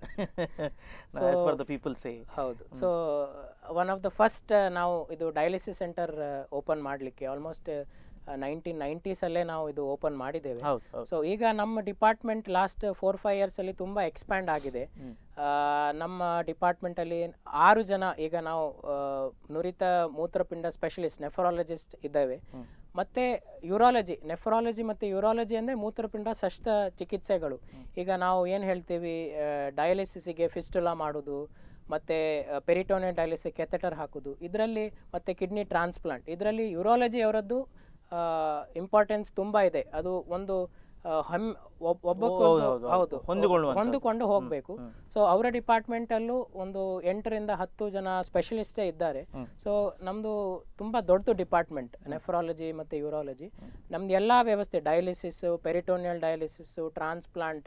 as far the people say ಹೌದು so one of the first ನಾವು ಇದು ಡಯಾಲಿಸಿಸ್ ಸೆಂಟರ್ ಓಪನ್ ಮಾಡಲಿಕ್ಕೆ almost nineteen ನೈಂಟೀಸಲ್ಲೇ ನಾವು ಇದು ಓಪನ್ ಮಾಡಿದ್ದೇವೆ ಹೌದು ಹೌದು ಸೊ ಈಗ ನಮ್ಮ ಡಿಪಾರ್ಟ್ಮೆಂಟ್ ಲಾಸ್ಟ್ ಫೋರ್ ಫೈವ್ ಇಯರ್ಸಲ್ಲಿ ತುಂಬ ಎಕ್ಸ್ಪ್ಯಾಂಡ್ ಆಗಿದೆ ಆ, ನಮ್ಮ ಡಿಪಾರ್ಟ್ಮೆಂಟಲ್ಲಿ ಆರು ಜನ ಈಗ ನಾವು ಆ, ನುರಿತ ಮೂತ್ರಪಿಂಡ ಸ್ಪೆಷಲಿಸ್ಟ್ ನೆಫ್ರಾಲಜಿಸ್ಟ್ ಇದ್ದೇವೆ ಮತ್ತು ಯೂರಾಲಜಿ ನೆಫ್ರಾಲಜಿ ಮತ್ತು ಯೂರಾಲಜಿ ಅಂದರೆ ಮೂತ್ರಪಿಂಡ ಸಷ್ಟ ಚಿಕಿತ್ಸೆಗಳು ಈಗ ನಾವು ಏನು ಹೇಳ್ತೀವಿ ಡಯಾಲಿಸಿಸಿಗೆ ಫಿಸ್ಟುಲಾ ಮಾಡೋದು ಮತ್ತು ಪೆರಿಟೋನಿಯಲ್ ಡಯಾಲಿಸಿಸ್ ಕೆಥೆಟರ್ ಹಾಕೋದು ಇದರಲ್ಲಿ ಮತ್ತು ಕಿಡ್ನಿ ಟ್ರಾನ್ಸ್ಪ್ಲಾಂಟ್ ಇದರಲ್ಲಿ ಯೂರಾಲಜಿ ಅವರದ್ದು ಇಂಪಾರ್ಟೆನ್ಸ್ ತುಂಬ ಇದೆ ಅದು ಒಂದು ಆ, ಹಮ್ ಒಬ್- ಒಬ್ಬಕ್ಕೊಂದು ಹೌದು, ಹೌದು, ಹೌದು ಹೊಂದಿಕೊಳ್ಳುವಂಥದ್ದು. ಹೊಂದಿಕೊಂಡು ಹೋಗಬೇಕು ಸೊ ಅವರ ಡಿಪಾರ್ಟ್ಮೆಂಟಲ್ಲೂ ಒಂದು ಎಂಟರಿಂದ ಹತ್ತು ಜನ ಸ್ಪೆಷಲಿಸ್ಟೇ ಇದ್ದಾರೆ ಸೊ ನಮ್ಮದು ತುಂಬ ದೊಡ್ಡದು ಡಿಪಾರ್ಟ್ಮೆಂಟ್ ನೆಫ್ರಾಲಜಿ ಮತ್ತು ಯೂರಾಲಜಿ ನಮ್ದು ಎಲ್ಲ ವ್ಯವಸ್ಥೆ dialysis peritoneal dialysis transplant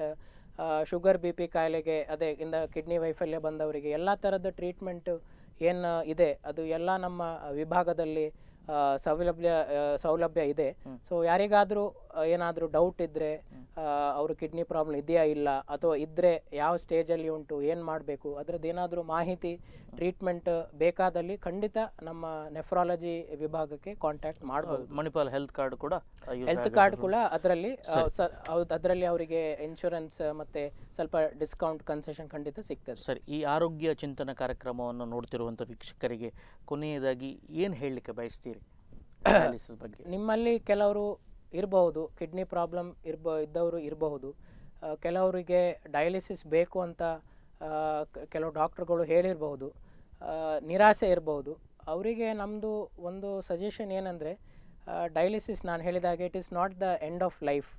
sugar B P ಕಾಯಿಲೆಗೆ ಅದೇ ಇಂದ ಕಿಡ್ನಿ ವೈಫಲ್ಯ ಬಂದವರಿಗೆ ಎಲ್ಲ ಥರದ ಟ್ರೀಟ್ಮೆಂಟ್ ಏನು ಇದೆ ಅದು ಎಲ್ಲ ನಮ್ಮ ವಿಭಾಗದಲ್ಲಿ ಆ, ಸೌಲಭ್ಯ ಆ, ಸೌಲಭ್ಯ ಇದೆ ಸೊ ಯಾರಿಗಾದರೂ ಏನಾದರೂ ಡೌಟ್ ಇದ್ದರೆ ಅವರು ಕಿಡ್ನಿ ಪ್ರಾಬ್ಲಮ್ ಇದೆಯಾ ಇಲ್ಲ ಅಥವಾ ಇದ್ದರೆ ಯಾವ ಸ್ಟೇಜಲ್ಲಿ ಉಂಟು ಏನು ಮಾಡಬೇಕು ಅದರದ್ದು ಏನಾದರೂ ಮಾಹಿತಿ ಟ್ರೀಟ್ಮೆಂಟ್ ಬೇಕಾದಲ್ಲಿ ಖಂಡಿತ ನಮ್ಮ ನೆಫ್ರಾಲಜಿ ವಿಭಾಗಕ್ಕೆ ಕಾಂಟ್ಯಾಕ್ಟ್ ಮಾಡ್ಬೋದು ಮಣಿಪಾಲ್ ಹೆಲ್ತ್ ಕಾರ್ಡ್ ಕೂಡ ಆ, use ಹೆಲ್ತ್ ಆಗುತ್ತೆ. ಕಾರ್ಡ್ ಕೂಡ ಅದರಲ್ಲಿ ಹೌದು ಅದರಲ್ಲಿ ಅವರಿಗೆ ಇನ್ಶೂರೆನ್ಸ್ ಮತ್ತೆ ಸ್ವಲ್ಪ ಡಿಸ್ಕೌಂಟ್ ಕನ್ಸೆಷನ್ ಖಂಡಿತ ಸಿಗ್ತದೆ ಸರಿ ಈ ಆರೋಗ್ಯ ಚಿಂತನ ಕಾರ್ಯಕ್ರಮವನ್ನು ನೋಡ್ತಿರುವಂಥ ವೀಕ್ಷಕರಿಗೆ ಕೊನೆಯದಾಗಿ ಏನು ಹೇಳಲಿಕ್ಕೆ ಬಯಸ್ತೀರಿ ಡಯಾಲಿಸಿಸ್ ಬಗ್ಗೆ ನಿಮ್ಮಲ್ಲಿ ಕೆಲವರು ಇರಬಹುದು ಕಿಡ್ನಿ ಪ್ರಾಬ್ಲಮ್ ಇರ್ಬ ಇದ್ದವರು ಇರಬಹುದು ಆ, ಕೆಲವರಿಗೆ ಡಯಾಲಿಸಿಸ್ ಬೇಕು ಅಂತ ಆ, ಕ- ಕೆಲವು ಡಾಕ್ಟ್ರುಗಳು ಹೇಳಿರಬಹುದು ನಿರಾಸೆ ಇರಬಹುದು ಅವರಿಗೆ ನಮ್ಮದು ಒಂದು ಸಜೆಷನ್ ಏನಂದರೆ ಡಯಾಲಿಸಿಸ್ ನಾನು ಹೇಳಿದಾಗೆ it is not the end of life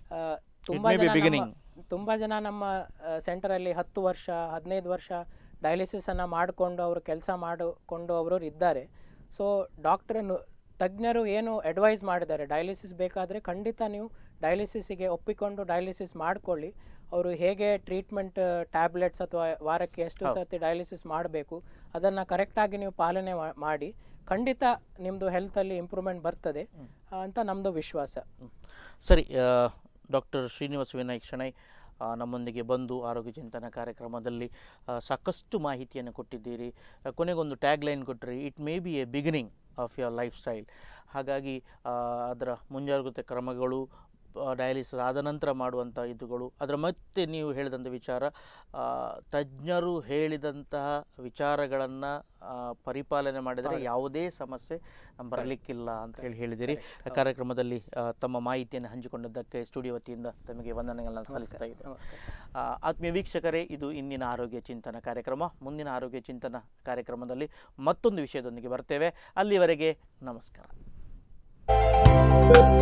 ತುಂಬ may be ಜನ beginning. ನಮ್ಮ ತುಂಬ ಜನ ನಮ್ಮ ಸೆಂಟರಲ್ಲಿ ಹತ್ತು ವರ್ಷ ಹದಿನೈದು ವರ್ಷ ಡಯಾಲಿಸಿಸನ್ನು ಮಾಡಿಕೊಂಡು ಅವರು ಕೆಲಸ ಮಾಡಿಕೊಂಡು ಅವರು ಇದ್ದಾರೆ ಸೊ ಡಾಕ್ಟರ್ ತಜ್ಞರು ಏನು ಅಡ್ವೈಸ್ ಮಾಡಿದ್ದಾರೆ ಡಯಾಲಿಸಿಸ್ ಬೇಕಾದರೆ ಖಂಡಿತ ನೀವು ಡಯಾಲಿಸಿಸಿಗೆ ಒಪ್ಪಿಕೊಂಡು ಡಯಾಲಿಸಿಸ್ ಮಾಡ್ಕೊಳ್ಳಿ ಅವರು ಹೇಗೆ ಟ್ರೀಟ್ಮೆಂಟ್ ಟ್ಯಾಬ್ಲೆಟ್ಸ್ ಅಥವಾ ವಾರಕ್ಕೆ ಎಷ್ಟು ಸರ್ತಿ ಡಯಾಲಿಸಿಸ್ ಮಾಡಬೇಕು ಅದನ್ನು ಕರೆಕ್ಟಾಗಿ ನೀವು ಪಾಲನೆ ಮಾ- ಮಾಡಿ ಖಂಡಿತ ನಿಮ್ಮದು ಹೆಲ್ತಲ್ಲಿ ಇಂಪ್ರೂವ್ಮೆಂಟ್ ಬರ್ತದೆ ಆ, ಅಂತ ನಮ್ಮದು ವಿಶ್ವಾಸ ಹ್ಮ್. ಸರಿ ಡಾಕ್ಟರ್ ಶ್ರೀನಿವಾಸ ವಿನಾಯಕ್ ಶೆಣೈ ಆ, ನಮ್ಮೊಂದಿಗೆ ಬಂದು ಆರೋಗ್ಯ ಚಿಂತನ ಕಾರ್ಯಕ್ರಮದಲ್ಲಿ ಆ, ಸಾಕಷ್ಟು ಮಾಹಿತಿಯನ್ನು ಕೊಟ್ಟಿದ್ದೀರಿ ಆ, ಕೊನೆಗೊಂದು ಟ್ಯಾಗ್ ಲೈನ್ ಕೊಟ್ಟರೆ it may be a beginning of your lifestyle ಹಾಗಾಗಿ ಆ, ಅದರ ಮುಂಜಾಗ್ರತೆ ಕ್ರಮಗಳು ಡಯಾಲಿಸಿಸ್ ಆದ ನಂತರ ಮಾಡುವಂಥ ಇದುಗಳು ಅದರ ಮತ್ತೆ ನೀವು ಹೇಳಿದಂಥ ವಿಚಾರ ಆ, ತಜ್ಞರು ಹೇಳಿದಂತಹ ವಿಚಾರಗಳನ್ನು ಪರಿಪಾಲನೆ ಮಾಡಿದರೆ ಯಾವುದೇ ಸಮಸ್ಯೆ ಬರಲಿಕ್ಕಿಲ್ಲ ಅಂತ ಹೇಳಿ ಹೇಳಿದಿರಿ ಕಾರ್ಯಕ್ರಮದಲ್ಲಿ ಆ, ತಮ್ಮ ಮಾಹಿತಿಯನ್ನು ಹಂಚಿಕೊಂಡದ್ದಕ್ಕೆ ಸ್ಟುಡಿಯೋ ವತಿಯಿಂದ ತಮಗೆ ವಂದನೆಗಳನ್ನು ಸಲ್ಲಿಸ್ತಾ ಇದ್ದೆ ನಮಸ್ಕಾರ ಆ, ಆತ್ಮೀಯ ವೀಕ್ಷಕರೇ ಇದು ಇಂದಿನ ಆರೋಗ್ಯ ಚಿಂತನ ಕಾರ್ಯಕ್ರಮ ಮುಂದಿನ ಆರೋಗ್ಯ ಚಿಂತನ ಕಾರ್ಯಕ್ರಮದಲ್ಲಿ ಮತ್ತೊಂದು ವಿಷಯದೊಂದಿಗೆ ಬರ್ತೇವೆ ಅಲ್ಲಿವರೆಗೆ ನಮಸ್ಕಾರ